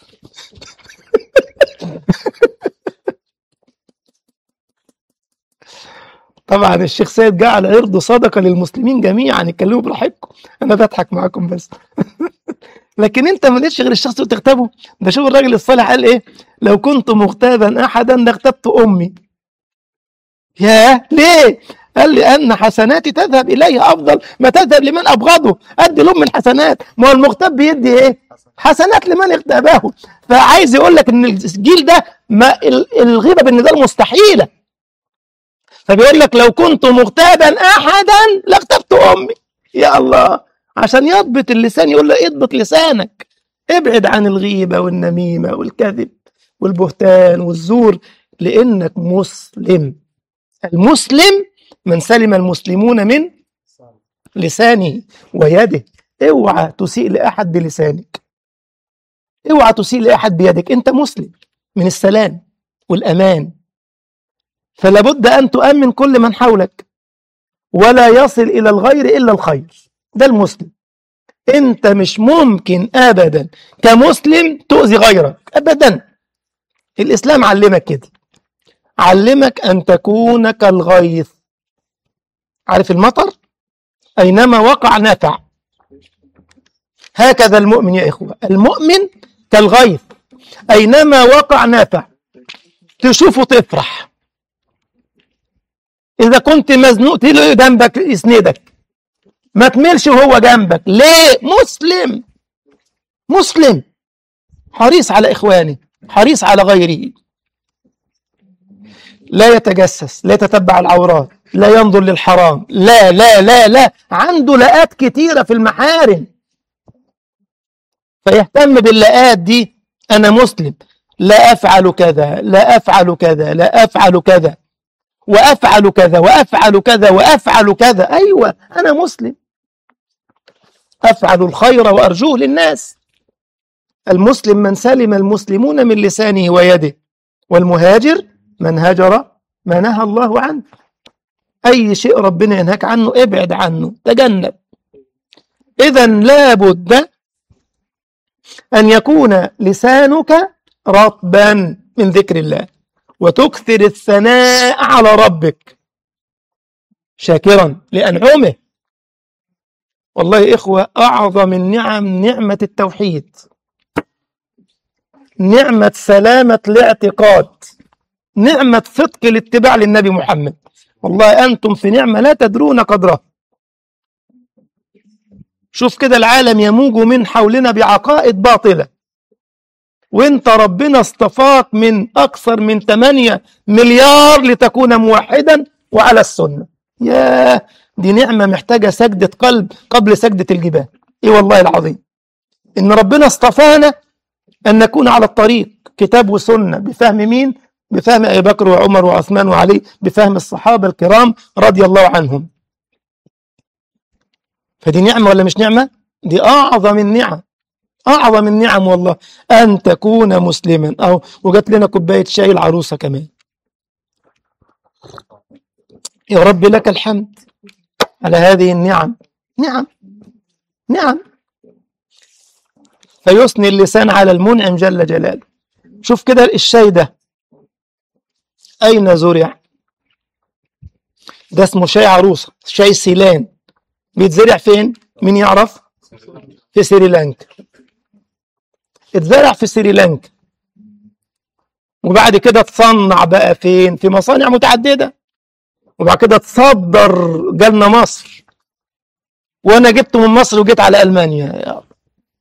طبعا الشيخ سيد جعل عرضه صدقه للمسلمين جميعا يتكلموا براحتكم انا بضحك معاكم بس لكن انت ما لقيتش غير الشخص اللي تغتابه ده شوف الراجل الصالح قال ايه لو كنت مغتابا احدا لاغتبت امي ياه ليه قال لي ان حسناتي تذهب اليه افضل ما تذهب لمن ابغضه ادي لهم من حسنات ما هو المغتاب بيدي ايه حسنات لمن اغتابه فعايز يقول لك ان الجيل ده ما الغيبه بالنسبه له مستحيله فبيقول لك لو كنت مغتابا احدا لاغتبت امي يا الله عشان يضبط اللسان يقول له اضبط لسانك ابعد عن الغيبة والنميمة والكذب والبهتان والزور لأنك مسلم المسلم من سلم المسلمون من لسانه ويده اوعى تسيء لأحد بلسانك اوعى تسيء لأحد بيدك انت مسلم من السلام والأمان فلا بد أن تؤمن كل من حولك ولا يصل إلى الغير إلا الخير ده المسلم انت مش ممكن ابدا كمسلم تؤذي غيرك ابدا الاسلام علمك كده علمك ان تكون كالغيث عارف المطر اينما وقع نفع هكذا المؤمن يا اخوه المؤمن كالغيث اينما وقع نفع تشوفه تفرح اذا كنت مزنوق تلاقي جنبك يسندك ما تملش وهو جنبك ليه مسلم مسلم حريص على اخوانه حريص على غيره لا يتجسس لا يتتبع العورات لا ينظر للحرام لا لا لا لا عنده لقات كتيرة في المحارم فيهتم باللقات دي أنا مسلم لا أفعل كذا لا أفعل كذا لا أفعل كذا وأفعل كذا وأفعل كذا وأفعل كذا أيوة أنا مسلم أفعل الخير وأرجوه للناس المسلم من سلم المسلمون من لسانه ويده والمهاجر من هجر ما نهى الله عنه أي شيء ربنا ينهاك عنه ابعد عنه تجنب إذا لابد أن يكون لسانك رطبا من ذكر الله وتكثر الثناء على ربك شاكرا لأنعمه والله يا إخوة أعظم النعم نعمة التوحيد نعمة سلامة الاعتقاد نعمة صدق الاتباع للنبي محمد والله أنتم في نعمة لا تدرون قدرها شوف كده العالم يموج من حولنا بعقائد باطلة وانت ربنا اصطفاك من أكثر من 8 مليار لتكون موحدا وعلى السنة ياه دي نعمة محتاجة سجدة قلب قبل سجدة الجبال ايه والله العظيم ان ربنا اصطفانا ان نكون على الطريق كتاب وسنة بفهم مين بفهم ابي بكر وعمر وعثمان وعلي بفهم الصحابة الكرام رضي الله عنهم فدي نعمة ولا مش نعمة دي اعظم النعم اعظم النعم والله ان تكون مسلما اهو وجات لنا كوباية شاي العروسة كمان يا رب لك الحمد على هذه النعم نعم نعم فيثني اللسان على المنعم جل جلاله شوف كده الشاي ده أين زرع ده اسمه شاي عروسة شاي سيلان بيتزرع فين مين يعرف في سريلانكا اتزرع في سريلانكا وبعد كده تصنع بقى فين في مصانع متعددة وبعد كده تصدر جالنا مصر وانا جبته من مصر وجيت على المانيا يا رب.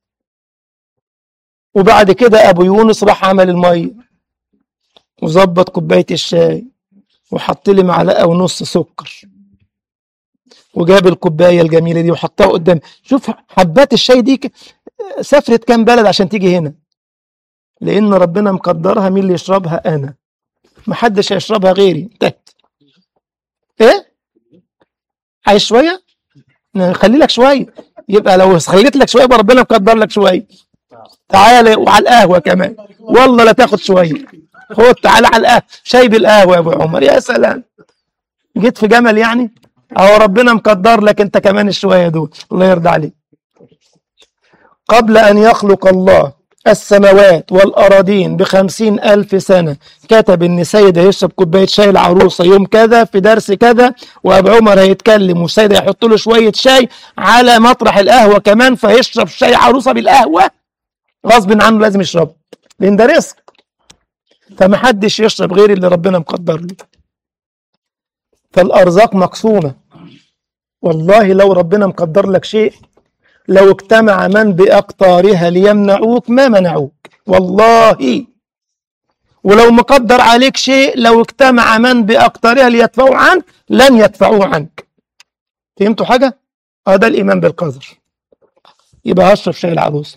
وبعد كده ابو يونس راح عمل الميه وظبط كوبايه الشاي وحط لي معلقه ونص سكر وجاب الكوبايه الجميله دي وحطها قدام شوف حبات الشاي دي ك- سافرت كام بلد عشان تيجي هنا لان ربنا مقدرها مين اللي يشربها انا محدش هيشربها غيري انتهت ايه عايز شويه خلي لك شويه يبقى لو خليت لك شويه يبقى ربنا مقدر لك شويه تعالى وعلى القهوه كمان والله لا تاخد شويه خد تعالى على القهوه شاي بالقهوه يا ابو عمر يا سلام جيت في جمل يعني اهو ربنا مقدر لك انت كمان الشويه دول الله يرضى عليك قبل ان يخلق الله السماوات والأراضين بخمسين ألف سنة كتب إن سيد هيشرب كوباية شاي العروسة يوم كذا في درس كذا وأبو عمر هيتكلم والسيد هيحط له شوية شاي على مطرح القهوة كمان فيشرب شاي عروسة بالقهوة غصب عنه لازم يشرب لأن ده رزق فمحدش يشرب غير اللي ربنا مقدر له فالأرزاق مقسومة والله لو ربنا مقدر لك شيء لو اجتمع من بأقطارها ليمنعوك ما منعوك والله ولو مقدر عليك شيء لو اجتمع من بأقطارها ليدفعوا عنك لن يدفعوه عنك فهمتوا حاجة؟ اه ده الإيمان بالقدر يبقى هشرب شاي العروس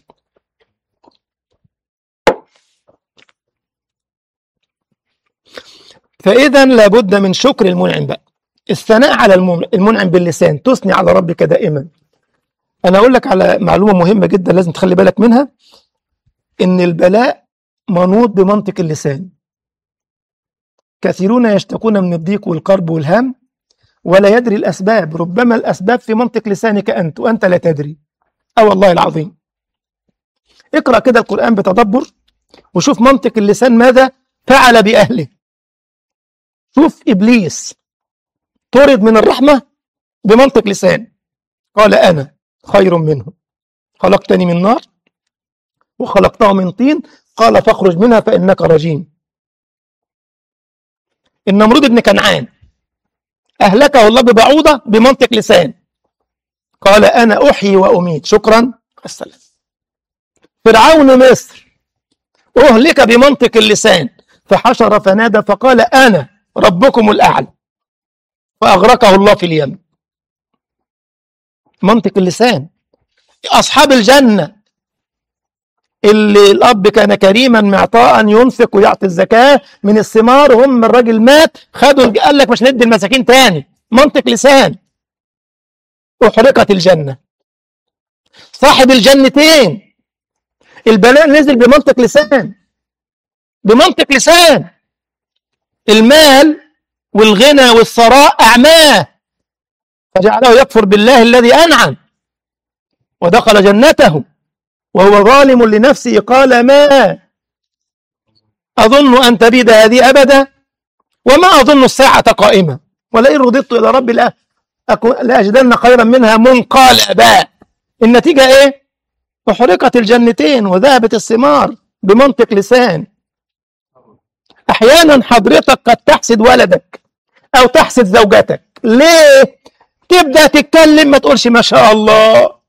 فإذا لابد من شكر المنعم بقى الثناء على المنعم المنعم باللسان تثني على ربك دائما انا اقول لك على معلومه مهمه جدا لازم تخلي بالك منها ان البلاء منوط بمنطق اللسان كثيرون يشتكون من الضيق والكرب والهم ولا يدري الاسباب ربما الاسباب في منطق لسانك انت وانت لا تدري اه والله العظيم اقرا كده القران بتدبر وشوف منطق اللسان ماذا فعل باهله شوف ابليس طرد من الرحمه بمنطق لسان قال انا خير منه خلقتني من نار وخلقته من طين قال فاخرج منها فانك رجيم النمرود بن كنعان اهلكه الله ببعوضه بمنطق لسان قال انا احيي واميت شكرا السلام فرعون مصر اهلك بمنطق اللسان فحشر فنادى فقال انا ربكم الاعلى فاغرقه الله في اليم منطق اللسان اصحاب الجنه اللي الاب كان كريما معطاء ينفق ويعطي الزكاه من الثمار هم الراجل مات خدوا قال لك مش ندي المساكين تاني منطق لسان احرقت الجنه صاحب الجنتين البلاء نزل بمنطق لسان بمنطق لسان المال والغنى والثراء اعماه فجعله يكفر بالله الذي انعم ودخل جنته وهو ظالم لنفسه قال ما أظن أن تبيد هذه أبدا وما أظن الساعة قائمة ولئن رددت إلى ربي لا أكون لأجدن خيرا منها منقلبا النتيجة إيه؟ أحرقت الجنتين وذهبت الثمار بمنطق لسان أحيانا حضرتك قد تحسد ولدك أو تحسد زوجتك ليه؟ تبدأ تتكلم ما تقولش ما شاء الله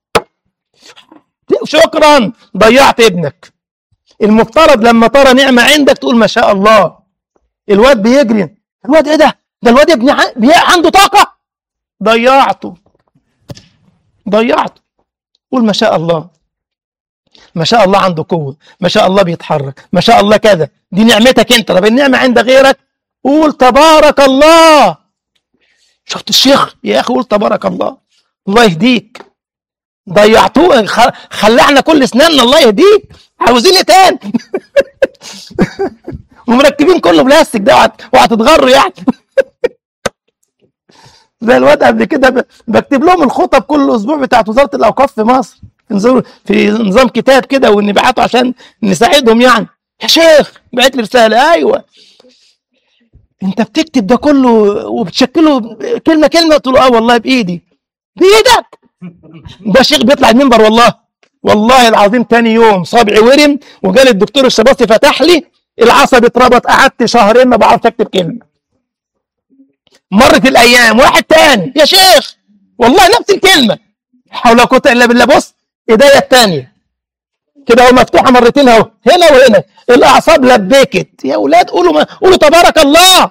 شكرا ضيعت ابنك المفترض لما ترى نعمة عندك تقول ما شاء الله الواد بيجري الواد ايه ده ده الواد ابني ع- بي- عنده طاقة ضيعته ضيعته قول ما شاء الله ما شاء الله عنده قوة ما شاء الله بيتحرك ما شاء الله كذا دي نعمتك انت طب النعمة عند غيرك قول تبارك الله شفت الشيخ يا اخي قول تبارك الله الله يهديك ضيعتوه خ- خلعنا كل اسناننا الله يهديك عاوزين ايه تاني ومركبين كله بلاستيك ده وهت- وهتتغروا يعني زي الواد قبل كده ب- بكتب لهم الخطب كل اسبوع بتاعت وزاره الاوقاف في مصر في نظام- في نظام كتاب كده ونبعته عشان نساعدهم يعني يا شيخ بعت لي رساله ايوه انت بتكتب ده كله وبتشكله كلمه كلمه قلت له اه والله بايدي بايدك ده شيخ بيطلع المنبر والله والله العظيم تاني يوم صابعي ورم وجالي الدكتور الشباطي فتح لي العصب اتربط قعدت شهرين ما بعرفش اكتب كلمه مرت الايام واحد تاني يا شيخ والله نفس الكلمه حول ولا قوه الا بالله بص ايديا التانيه كده اهو مفتوحه مرتين اهو هنا وهنا الاعصاب لبكت يا اولاد قولوا ما قولوا تبارك الله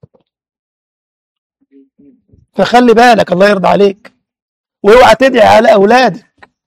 فخلي بالك الله يرضى عليك واوعى تدعي على اولادك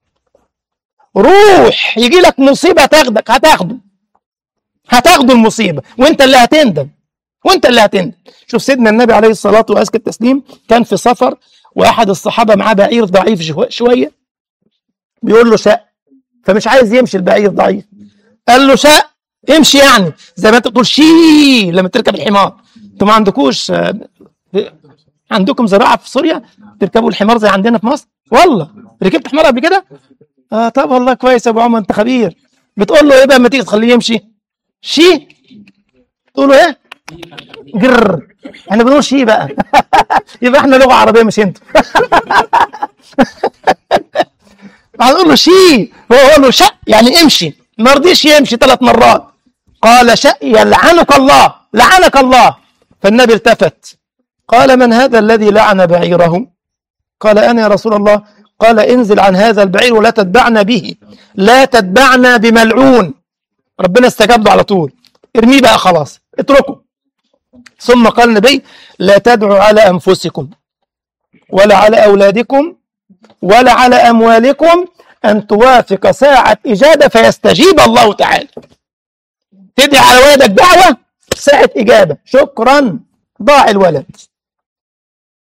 روح يجي لك مصيبه تاخدك هتاخده هتاخده المصيبه وانت اللي هتندم وانت اللي هتندم شوف سيدنا النبي عليه الصلاه وازكى التسليم كان في سفر واحد الصحابه معاه بعير ضعيف شو- شويه بيقول له شق فمش عايز يمشي البعير ضعيف قال له شق امشي يعني زي ما انت بتقول شي لما تركب الحمار انتوا ما عندكوش آه، عندكم زراعه في سوريا تركبوا الحمار زي عندنا في مصر والله ركبت حمار قبل كده اه طب والله كويس يا ابو عمر انت خبير بتقول له ايه بقى لما تيجي تخليه يمشي شي تقول له ايه جر احنا بنقول شي بقى يبقى احنا لغه عربيه مش انتوا هنقول له شي هو يقول له شق يعني امشي ما رضيش يمشي ثلاث مرات قال شق يلعنك الله لعنك الله فالنبي التفت قال من هذا الذي لعن بعيره قال أنا يا رسول الله قال انزل عن هذا البعير ولا تتبعنا به لا تتبعنا بملعون ربنا استجاب له على طول ارميه بقى خلاص اتركه ثم قال النبي لا تدعوا على أنفسكم ولا على أولادكم ولا على أموالكم أن توافق ساعة إجابة فيستجيب الله تعالى تدعي على ولدك دعوة ساعة إجابة شكرا ضاع الولد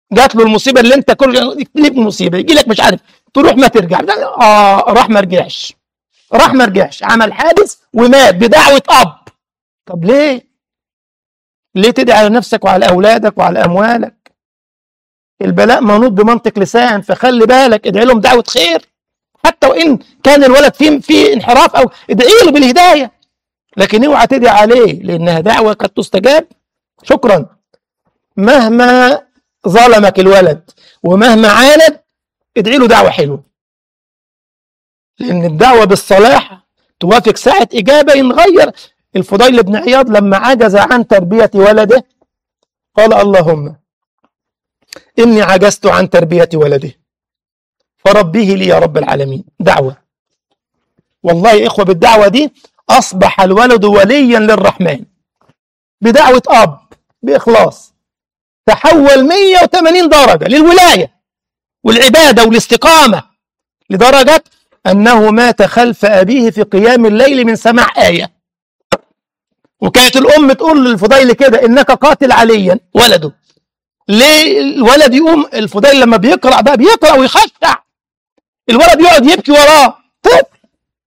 جات له المصيبه اللي انت كل ليك مصيبه يجي لك مش عارف تروح ما ترجع اه راح ما رجعش راح ما رجعش عمل حادث ومات بدعوه اب طب ليه؟ ليه تدعي على نفسك وعلى اولادك وعلى اموالك؟ البلاء منوط بمنطق لسان فخلي بالك ادعي لهم دعوه خير حتى وان كان الولد فيه في انحراف او ادعي له بالهدايه لكن اوعى تدعي عليه لانها دعوه قد تستجاب شكرا مهما ظلمك الولد ومهما عاند ادعي له دعوه حلوه لان الدعوه بالصلاح توافق ساعه اجابه ينغير الفضيل بن عياض لما عجز عن تربيه ولده قال اللهم اني عجزت عن تربيه ولده فربيه لي يا رب العالمين دعوه والله يا اخوه بالدعوه دي اصبح الولد وليا للرحمن بدعوه اب باخلاص تحول 180 درجه للولايه والعباده والاستقامه لدرجه انه مات خلف ابيه في قيام الليل من سماع ايه وكانت الام تقول للفضيل كده انك قاتل عليا ولده ليه الولد يقوم الفضيل لما بيقرا بقى بيقرا ويخشع الولد يقعد يبكي وراه طفل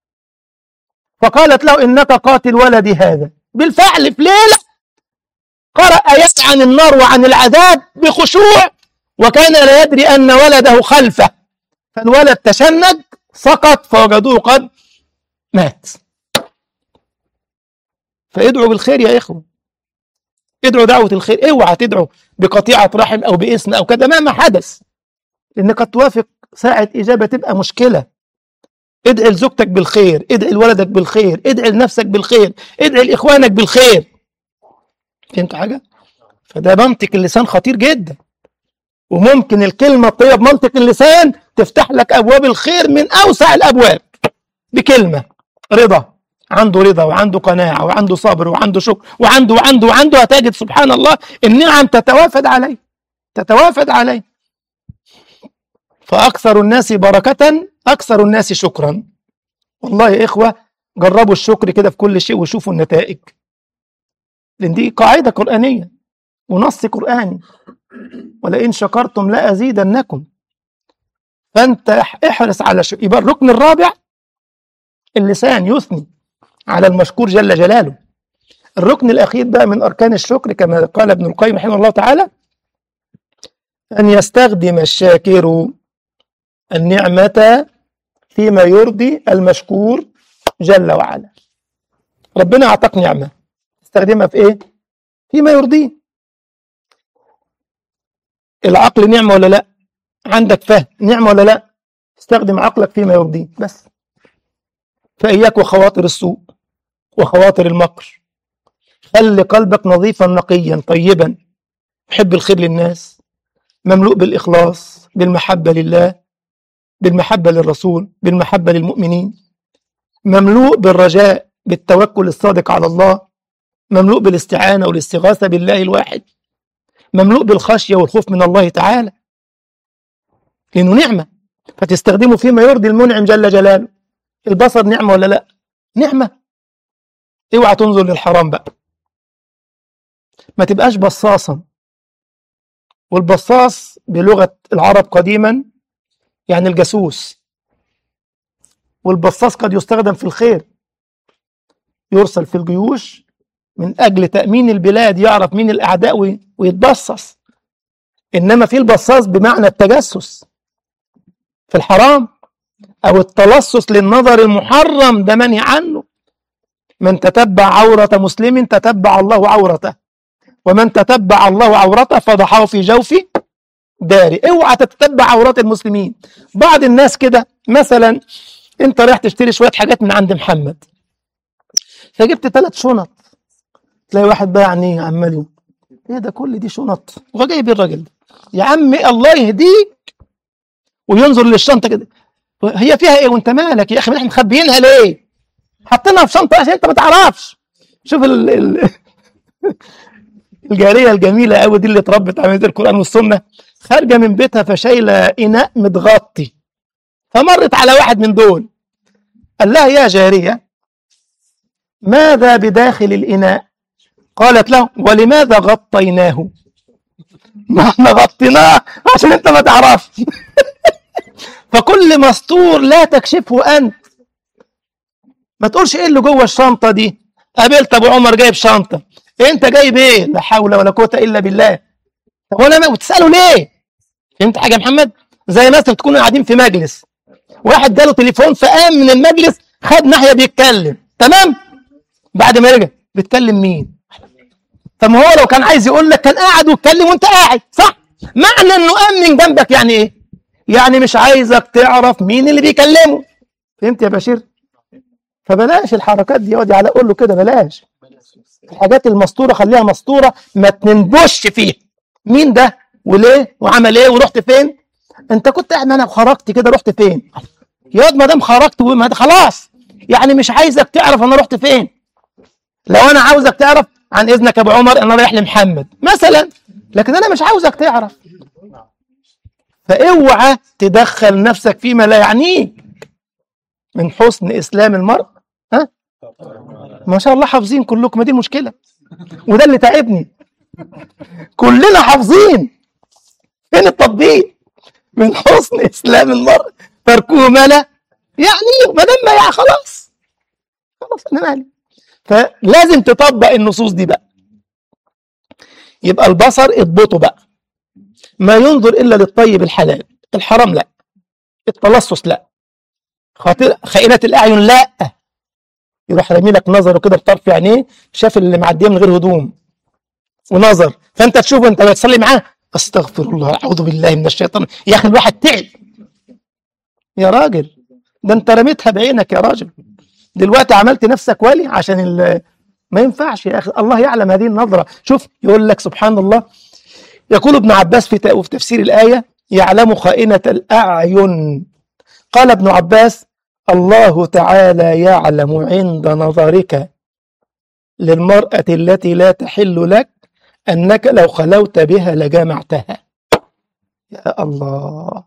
فقالت له انك قاتل ولدي هذا بالفعل في ليله قرأ آيات عن النار وعن العذاب بخشوع وكان لا يدري أن ولده خلفه فالولد تشنج سقط فوجدوه قد مات فادعوا بالخير يا إخوة ادعوا دعوة الخير اوعى تدعوا بقطيعة رحم أو باسم أو كذا مهما حدث لأن قد توافق ساعة إجابة تبقى مشكلة ادعي لزوجتك بالخير ادعي لولدك بالخير ادعي لنفسك بالخير ادعي لإخوانك بالخير فهمتوا حاجة؟ فده منطق اللسان خطير جدا وممكن الكلمة الطيبة بمنطق اللسان تفتح لك أبواب الخير من أوسع الأبواب بكلمة رضا عنده رضا وعنده قناعة وعنده صبر وعنده شكر وعنده وعنده وعنده هتجد سبحان الله النعم تتوافد عليه تتوافد عليه فأكثر الناس بركة أكثر الناس شكرا والله يا إخوة جربوا الشكر كده في كل شيء وشوفوا النتائج لأن دي قاعدة قرآنية ونص قرآني ولئن شكرتم لأزيدنكم فأنت احرص على شكر يبقى الركن الرابع اللسان يثني على المشكور جل جلاله الركن الأخير بقى من أركان الشكر كما قال ابن القيم رحمه الله تعالى أن يستخدم الشاكر النعمة فيما يرضي المشكور جل وعلا ربنا أعطاك نعمة استخدمها في إيه؟ فيما يرضيه العقل نعمة ولا لا عندك فهم نعمة ولا لا استخدم عقلك فيما يرضيه بس فإياك وخواطر السوء وخواطر المكر خلي قلبك نظيفا نقيا طيبا حب الخير للناس مملوء بالإخلاص بالمحبة لله بالمحبة للرسول بالمحبة للمؤمنين مملوء بالرجاء بالتوكل الصادق على الله مملوء بالاستعانة والاستغاثة بالله الواحد مملوء بالخشية والخوف من الله تعالى لأنه نعمة فتستخدمه فيما يرضي المنعم جل جلاله البصر نعمة ولا لا نعمة اوعى تنظر للحرام بقى ما تبقاش بصاصا والبصاص بلغة العرب قديما يعني الجاسوس والبصاص قد يستخدم في الخير يرسل في الجيوش من أجل تأمين البلاد يعرف مين الأعداء وي- ويتبصص إنما في البصاص بمعنى التجسس في الحرام أو التلصص للنظر المحرم ده منهي عنه من تتبع عورة مسلم تتبع الله عورته ومن تتبع الله عورته فضحه في جوف داري اوعى تتبع عورات المسلمين بعض الناس كده مثلا انت رايح تشتري شويه حاجات من عند محمد فجبت ثلاث شنط تلاقي واحد بقى يعني عمال يقول ايه ده كل دي شنط هو جايب إيه الراجل ده يا عم الله يهديك وينظر للشنطه كده هي فيها ايه وانت مالك يا اخي ما احنا مخبيينها ليه حاطينها في شنطه عشان انت ما تعرفش شوف ال... ال... الجاريه الجميله قوي دي اللي اتربت على ميزان القران والسنه خارجه من بيتها فشايله اناء متغطي فمرت على واحد من دول قال لها يا جاريه ماذا بداخل الاناء قالت له ولماذا غطيناه ما احنا غطيناه عشان انت ما تعرفش فكل مستور لا تكشفه انت ما تقولش ايه اللي جوه الشنطه دي قابلت ابو عمر جايب شنطه انت جايب ايه لا حول ولا قوه الا بالله طب وانا ما وتساله ليه فهمت حاجه يا محمد زي مثلا تكونوا قاعدين في مجلس واحد جاله تليفون فقام من المجلس خد ناحيه بيتكلم تمام بعد ما رجع بيتكلم مين طب ما هو لو كان عايز يقول لك كان قاعد واتكلم وانت قاعد صح معنى انه قام من جنبك يعني ايه يعني مش عايزك تعرف مين اللي بيكلمه فهمت يا بشير فبلاش الحركات دي يقعد على اقول له كده بلاش الحاجات المستوره خليها مستوره ما تنبش فيها مين ده وليه وعمل ايه ورحت فين انت كنت قاعد انا خرجت كده رحت فين يا ما دام خرجت وما خلاص يعني مش عايزك تعرف انا رحت فين لو انا عاوزك تعرف عن اذنك يا ابو عمر انا رايح لمحمد مثلا لكن انا مش عاوزك تعرف فاوعى تدخل نفسك فيما لا يعنيك من حسن اسلام المرء ها ما شاء الله حافظين كلكم ما دي المشكله وده اللي تعبني كلنا حافظين فين التطبيق من حسن اسلام المرء تركه ما لا يعني ما دام ما يعني خلاص خلاص انا مالي فلازم تطبق النصوص دي بقى يبقى البصر اضبطه بقى ما ينظر الا للطيب الحلال الحرام لا التلصص لا خاطر خائنة الاعين لا يروح رامي لك نظره كده بطرف عينيه شاف اللي معديه من غير هدوم ونظر فانت تشوفه انت بتصلي معاه استغفر الله اعوذ بالله من الشيطان يا اخي الواحد تعب يا راجل ده انت رميتها بعينك يا راجل دلوقتي عملت نفسك ولي عشان ال... ما ينفعش يا اخي الله يعلم هذه النظره شوف يقول لك سبحان الله يقول ابن عباس في في تفسير الايه يعلم خائنه الاعين قال ابن عباس الله تعالى يعلم عند نظرك للمراه التي لا تحل لك انك لو خلوت بها لجامعتها يا الله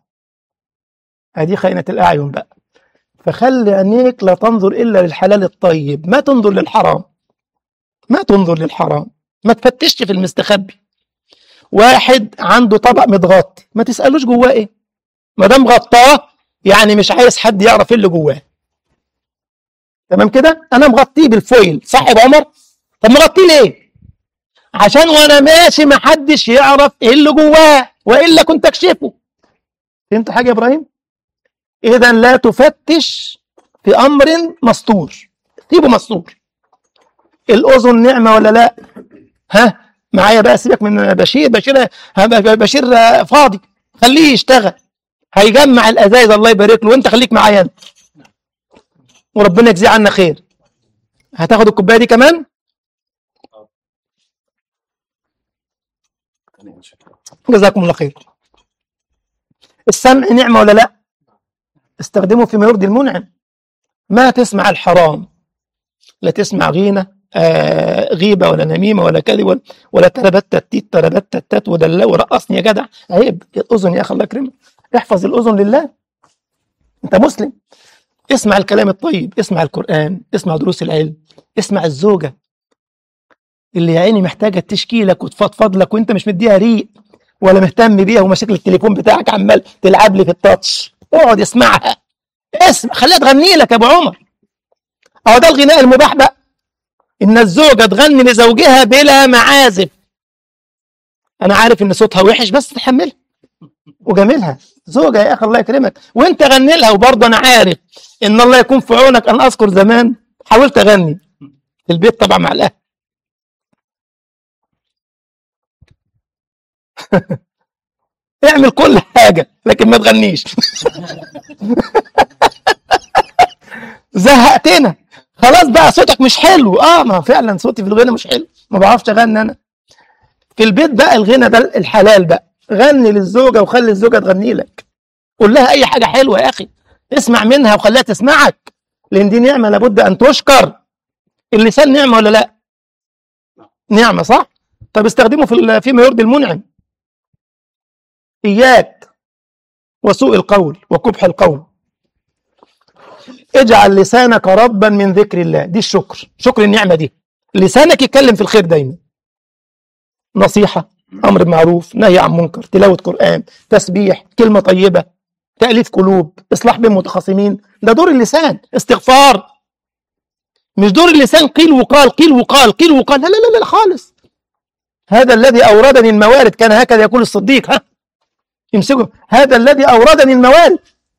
هذه خائنه الاعين بقى فخلي عينيك لا تنظر الا للحلال الطيب ما تنظر للحرام ما تنظر للحرام ما تفتشش في المستخبي واحد عنده طبق متغطي ما تسالوش جواه ايه ما دام غطاه يعني مش عايز حد يعرف ايه اللي جواه تمام كده انا مغطيه بالفويل صح يا ابو عمر طب مغطيه ليه عشان وانا ماشي ما حدش يعرف ايه اللي جواه والا كنت اكشفه فهمت حاجه يا ابراهيم اذا لا تفتش في امر مستور سيبه مستور الاذن نعمه ولا لا ها معايا بقى سيبك من بشير بشير بشير فاضي خليه يشتغل هيجمع الازايز الله يبارك له وانت خليك معايا انت وربنا يجزيه عنا خير هتاخد الكوبايه دي كمان جزاكم الله خير السمع نعمه ولا لا استخدمه فيما يرضي المنعم ما تسمع الحرام لا تسمع غينه آه غيبه ولا نميمه ولا كذب ولا, ولا تربت التيت تربت التات ودلا ورقصني يا جدع عيب الاذن يا اخي الله يكرمك احفظ الاذن لله انت مسلم اسمع الكلام الطيب اسمع القران اسمع دروس العلم اسمع الزوجه اللي يا عيني محتاجه تشكي لك وتفضفض لك وانت مش مديها ريق ولا مهتم بيها وماسك التليفون بتاعك عمال تلعب لي في التاتش اقعد اسمعها اسمع خليها تغني لك يا ابو عمر اهو ده الغناء المباح بقى ان الزوجه تغني لزوجها بلا معازف انا عارف ان صوتها وحش بس تحملها وجميلها زوجة يا اخي الله يكرمك وانت غني لها وبرضه انا عارف ان الله يكون في عونك انا اذكر زمان حاولت اغني في البيت طبعا مع الاهل اعمل كل حاجه لكن ما تغنيش زهقتنا خلاص بقى صوتك مش حلو اه ما فعلا صوتي في الغنى مش حلو ما بعرفش اغني انا في البيت بقى الغنى ده الحلال بقى غني للزوجه وخلي الزوجه تغني لك قول لها اي حاجه حلوه يا اخي اسمع منها وخليها تسمعك لان دي نعمه لابد ان تشكر اللسان نعمه ولا لا نعمه صح طب استخدمه في فيما يرضي المنعم اياك وسوء القول وقبح القول اجعل لسانك ربا من ذكر الله دي الشكر شكر النعمه دي لسانك يتكلم في الخير دايما نصيحه امر بمعروف نهي عن منكر تلاوه قران تسبيح كلمه طيبه تاليف قلوب اصلاح بين متخاصمين ده دور اللسان استغفار مش دور اللسان قيل وقال قيل وقال قيل وقال لا لا لا, لا خالص هذا الذي اوردني الموارد كان هكذا يقول الصديق ها امسكوا هذا الذي اوردني الموارد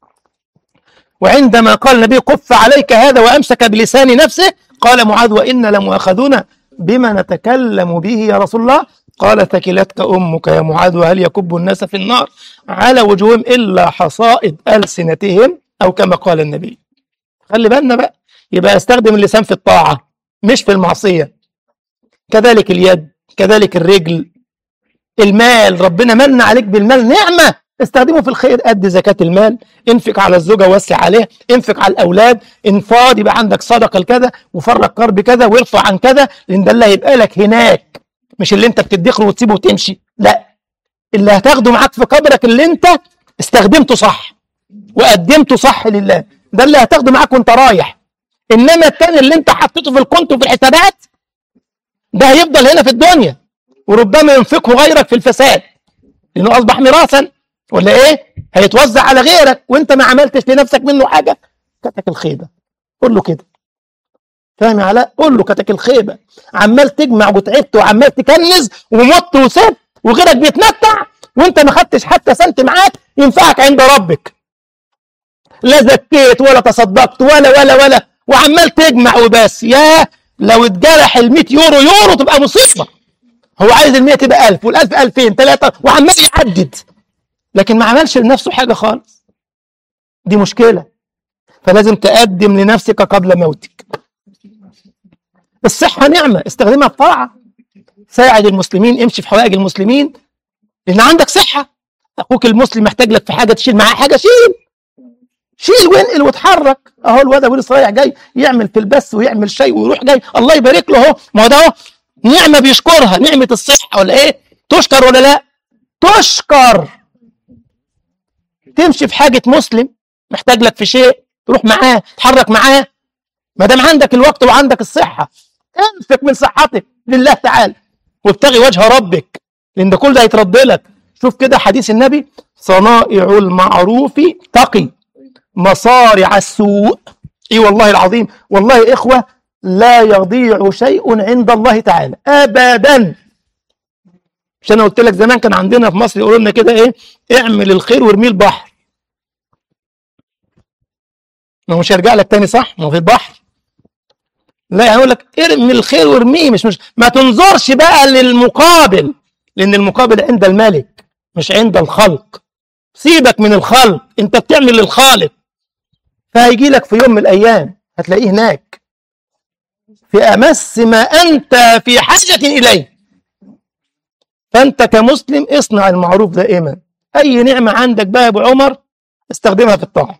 وعندما قال النبي كف عليك هذا وامسك بلسان نفسه قال معاذ وإنا لمؤاخذون بما نتكلم به يا رسول الله قال ثكلتك أمك يا معاذ وهل يكب الناس في النار على وجوههم إلا حصائد ألسنتهم أو كما قال النبي خلي بالنا بقى يبقى استخدم اللسان في الطاعة مش في المعصية كذلك اليد كذلك الرجل المال ربنا من عليك بالمال نعمة استخدمه في الخير أدي زكاة المال انفق على الزوجة وسع عليها انفق على الأولاد ان فاضي يبقى عندك صدقة لكذا وفرق كرب كذا وارفع عن كذا لأن ده اللي هيبقى لك هناك مش اللي انت بتدخره وتسيبه وتمشي لا اللي هتاخده معاك في قبرك اللي انت استخدمته صح وقدمته صح لله ده اللي هتاخده معاك وانت رايح انما التاني اللي انت حطيته في الكونت وفي الحسابات ده هيفضل هنا في الدنيا وربما ينفقه غيرك في الفساد لانه اصبح ميراثا ولا ايه هيتوزع على غيرك وانت ما عملتش لنفسك منه حاجه كتك الخيبه قول له كده فاهم يا علاء قول له كتك الخيبه عمال تجمع وتعبت وعمال تكنز ومت وسبت وغيرك بيتمتع وانت ما خدتش حتى سنت معاك ينفعك عند ربك لا زكيت ولا تصدقت ولا ولا ولا وعمال تجمع وبس يا لو اتجرح ال 100 يورو يورو تبقى مصيبه هو عايز ال 100 تبقى 1000 وال 1000 2000 3 وعمال يعدد لكن ما عملش لنفسه حاجه خالص دي مشكله فلازم تقدم لنفسك قبل موتك الصحه نعمه استخدمها بطاعه ساعد المسلمين امشي في حوائج المسلمين لان عندك صحه اخوك المسلم محتاج لك في حاجه تشيل معاه حاجه شيل شيل وانقل واتحرك اهو الواد ابو لسه رايح جاي يعمل في البث ويعمل شيء ويروح جاي الله يبارك له اهو ما هو ده اهو نعمه بيشكرها نعمه الصحه ولا ايه تشكر ولا لا تشكر تمشي في حاجه مسلم محتاج لك في شيء تروح معاه تحرك معاه ما دام عندك الوقت وعندك الصحه انفق من صحتك لله تعالى وابتغي وجه ربك لان ده كل ده هيترد لك شوف كده حديث النبي صنائع المعروف تقي مصارع السوء اي والله العظيم والله يا اخوه لا يضيع شيء عند الله تعالى ابدا مش انا قلت لك زمان كان عندنا في مصر يقولوا لنا كده ايه اعمل الخير وارميه البحر ما هو مش هيرجع لك تاني صح ما هو في البحر لا يعني يقول لك ارمي الخير وارميه مش مش ما تنظرش بقى للمقابل لان المقابل عند الملك مش عند الخلق سيبك من الخلق انت بتعمل للخالق فهيجي لك في يوم من الايام هتلاقيه هناك في امس ما انت في حاجه اليه فانت كمسلم اصنع المعروف دائما اي نعمه عندك بقى يا ابو عمر استخدمها في الطاعه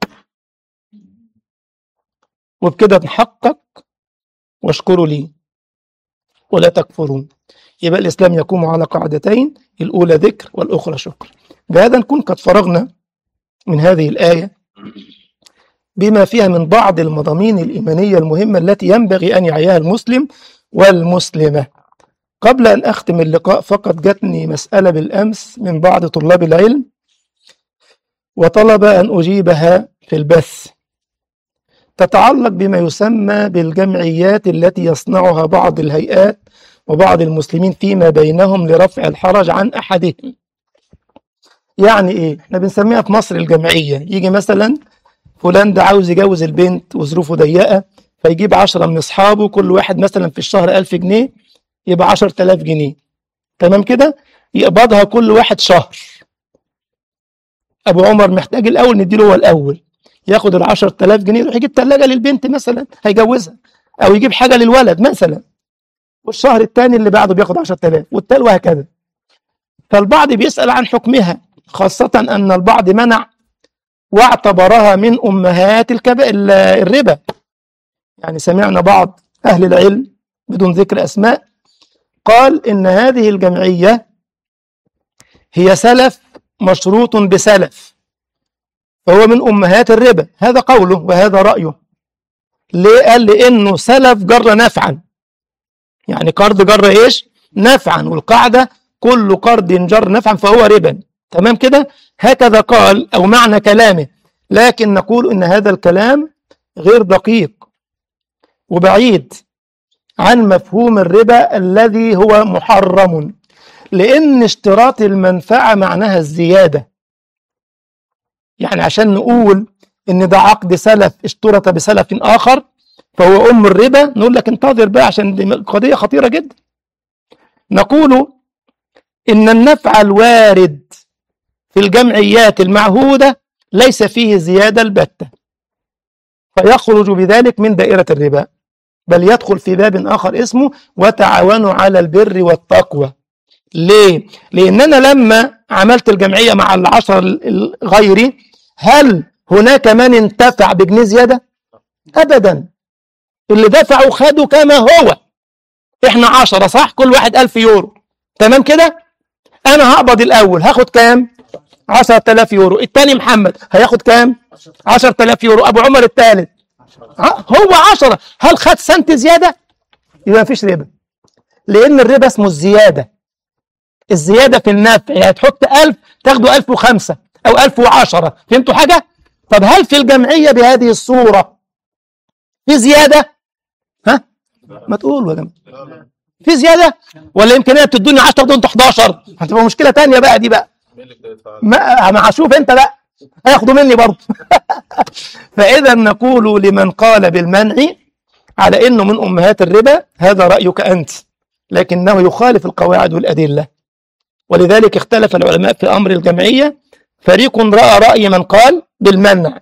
وبكده نحقق واشكروا لي ولا تكفرون يبقى الاسلام يقوم على قاعدتين الاولى ذكر والاخرى شكر بهذا نكون قد فرغنا من هذه الايه بما فيها من بعض المضامين الايمانيه المهمه التي ينبغي ان يعيها المسلم والمسلمه قبل ان اختم اللقاء فقط جاتني مساله بالامس من بعض طلاب العلم وطلب ان اجيبها في البث تتعلق بما يسمى بالجمعيات التي يصنعها بعض الهيئات وبعض المسلمين فيما بينهم لرفع الحرج عن احدهم. يعني ايه؟ احنا بنسميها في مصر الجمعيه، يجي مثلا فلان ده عاوز يجوز البنت وظروفه ضيقه فيجيب عشرة من اصحابه كل واحد مثلا في الشهر ألف جنيه يبقى عشر تلاف جنيه. تمام كده؟ يقبضها كل واحد شهر. ابو عمر محتاج الاول نديله هو الاول. ياخد ال 10000 جنيه يروح يجيب ثلاجه للبنت مثلا هيجوزها او يجيب حاجه للولد مثلا والشهر الثاني اللي بعده بياخد 10000 والتالي وهكذا فالبعض بيسال عن حكمها خاصه ان البعض منع واعتبرها من امهات الكبائر الربا يعني سمعنا بعض اهل العلم بدون ذكر اسماء قال ان هذه الجمعيه هي سلف مشروط بسلف فهو من أمهات الربا هذا قوله وهذا رأيه ليه قال لأنه سلف جر نفعا يعني قرض جر إيش نفعا والقاعدة كل قرض جر نفعا فهو ربا تمام كده هكذا قال أو معنى كلامه لكن نقول إن هذا الكلام غير دقيق وبعيد عن مفهوم الربا الذي هو محرم لأن اشتراط المنفعة معناها الزيادة يعني عشان نقول إن ده عقد سلف اشترط بسلف آخر فهو أم الربا نقول لك انتظر بقى عشان دي قضية خطيرة جدا نقول إن النفع الوارد في الجمعيات المعهودة ليس فيه زيادة البتة فيخرج بذلك من دائرة الربا بل يدخل في باب آخر اسمه وتعاونوا على البر والتقوى ليه؟ لأن أنا لما عملت الجمعية مع العشر ال- غيري هل هناك من انتفع بجنيه زيادة؟ أبدا اللي دفعوا خدوا كما هو احنا عشرة صح؟ كل واحد ألف يورو تمام كده؟ أنا هقبض الأول هاخد كام؟ 10000 يورو الثاني محمد هياخد كام 10000 يورو ابو عمر الثالث هو 10 هل خد سنت زياده يبقى مفيش ربا لان الربا اسمه الزياده الزياده في النفع يعني تحط 1000 تاخده 1005 او 1010 فهمتوا حاجه طب هل في الجمعيه بهذه الصوره في زياده ها ما تقولوا يا جماعه في زياده ولا يمكن هي تدوني 10 تاخدوا انتوا 11 هتبقى مشكله ثانيه بقى دي بقى مين اللي كده يدفع؟ ما ما هشوف انت بقى هياخدوا مني برضه فاذا نقول لمن قال بالمنع على انه من امهات الربا هذا رايك انت لكنه يخالف القواعد والادله ولذلك اختلف العلماء في امر الجمعيه فريق راى راي من قال بالمنع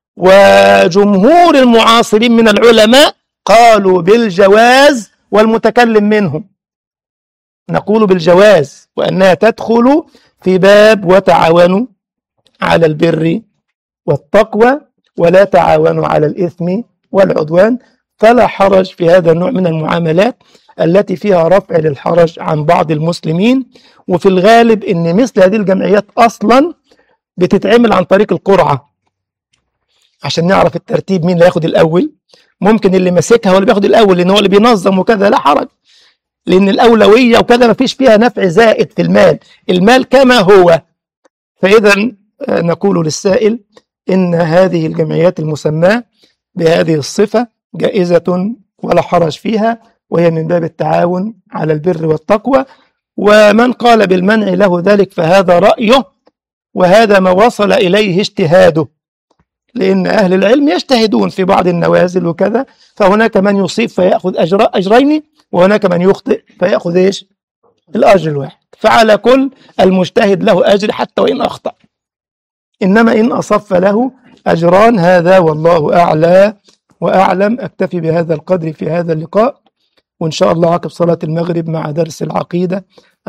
وجمهور المعاصرين من العلماء قالوا بالجواز والمتكلم منهم نقول بالجواز وانها تدخل في باب وتعاونوا على البر والتقوى ولا تعاونوا على الإثم والعدوان فلا حرج في هذا النوع من المعاملات التي فيها رفع للحرج عن بعض المسلمين وفي الغالب ان مثل هذه الجمعيات اصلا بتتعمل عن طريق القرعه عشان نعرف الترتيب مين اللي هياخد الاول ممكن اللي ماسكها هو اللي بياخد الاول لان هو اللي بينظم وكذا لا حرج لان الاولويه وكذا ما فيش فيها نفع زائد في المال المال كما هو فاذا آه، نقول للسائل ان هذه الجمعيات المسماه بهذه الصفه جائزه ولا حرج فيها وهي من باب التعاون على البر والتقوى ومن قال بالمنع له ذلك فهذا رايه وهذا ما وصل اليه اجتهاده لان اهل العلم يجتهدون في بعض النوازل وكذا فهناك من يصيب فياخذ اجر اجرين وهناك من يخطئ فياخذ ايش؟ الاجر الواحد فعلى كل المجتهد له اجر حتى وان اخطا انما ان اصب فله اجران هذا والله اعلى واعلم اكتفي بهذا القدر في هذا اللقاء وان شاء الله عقب صلاه المغرب مع درس العقيده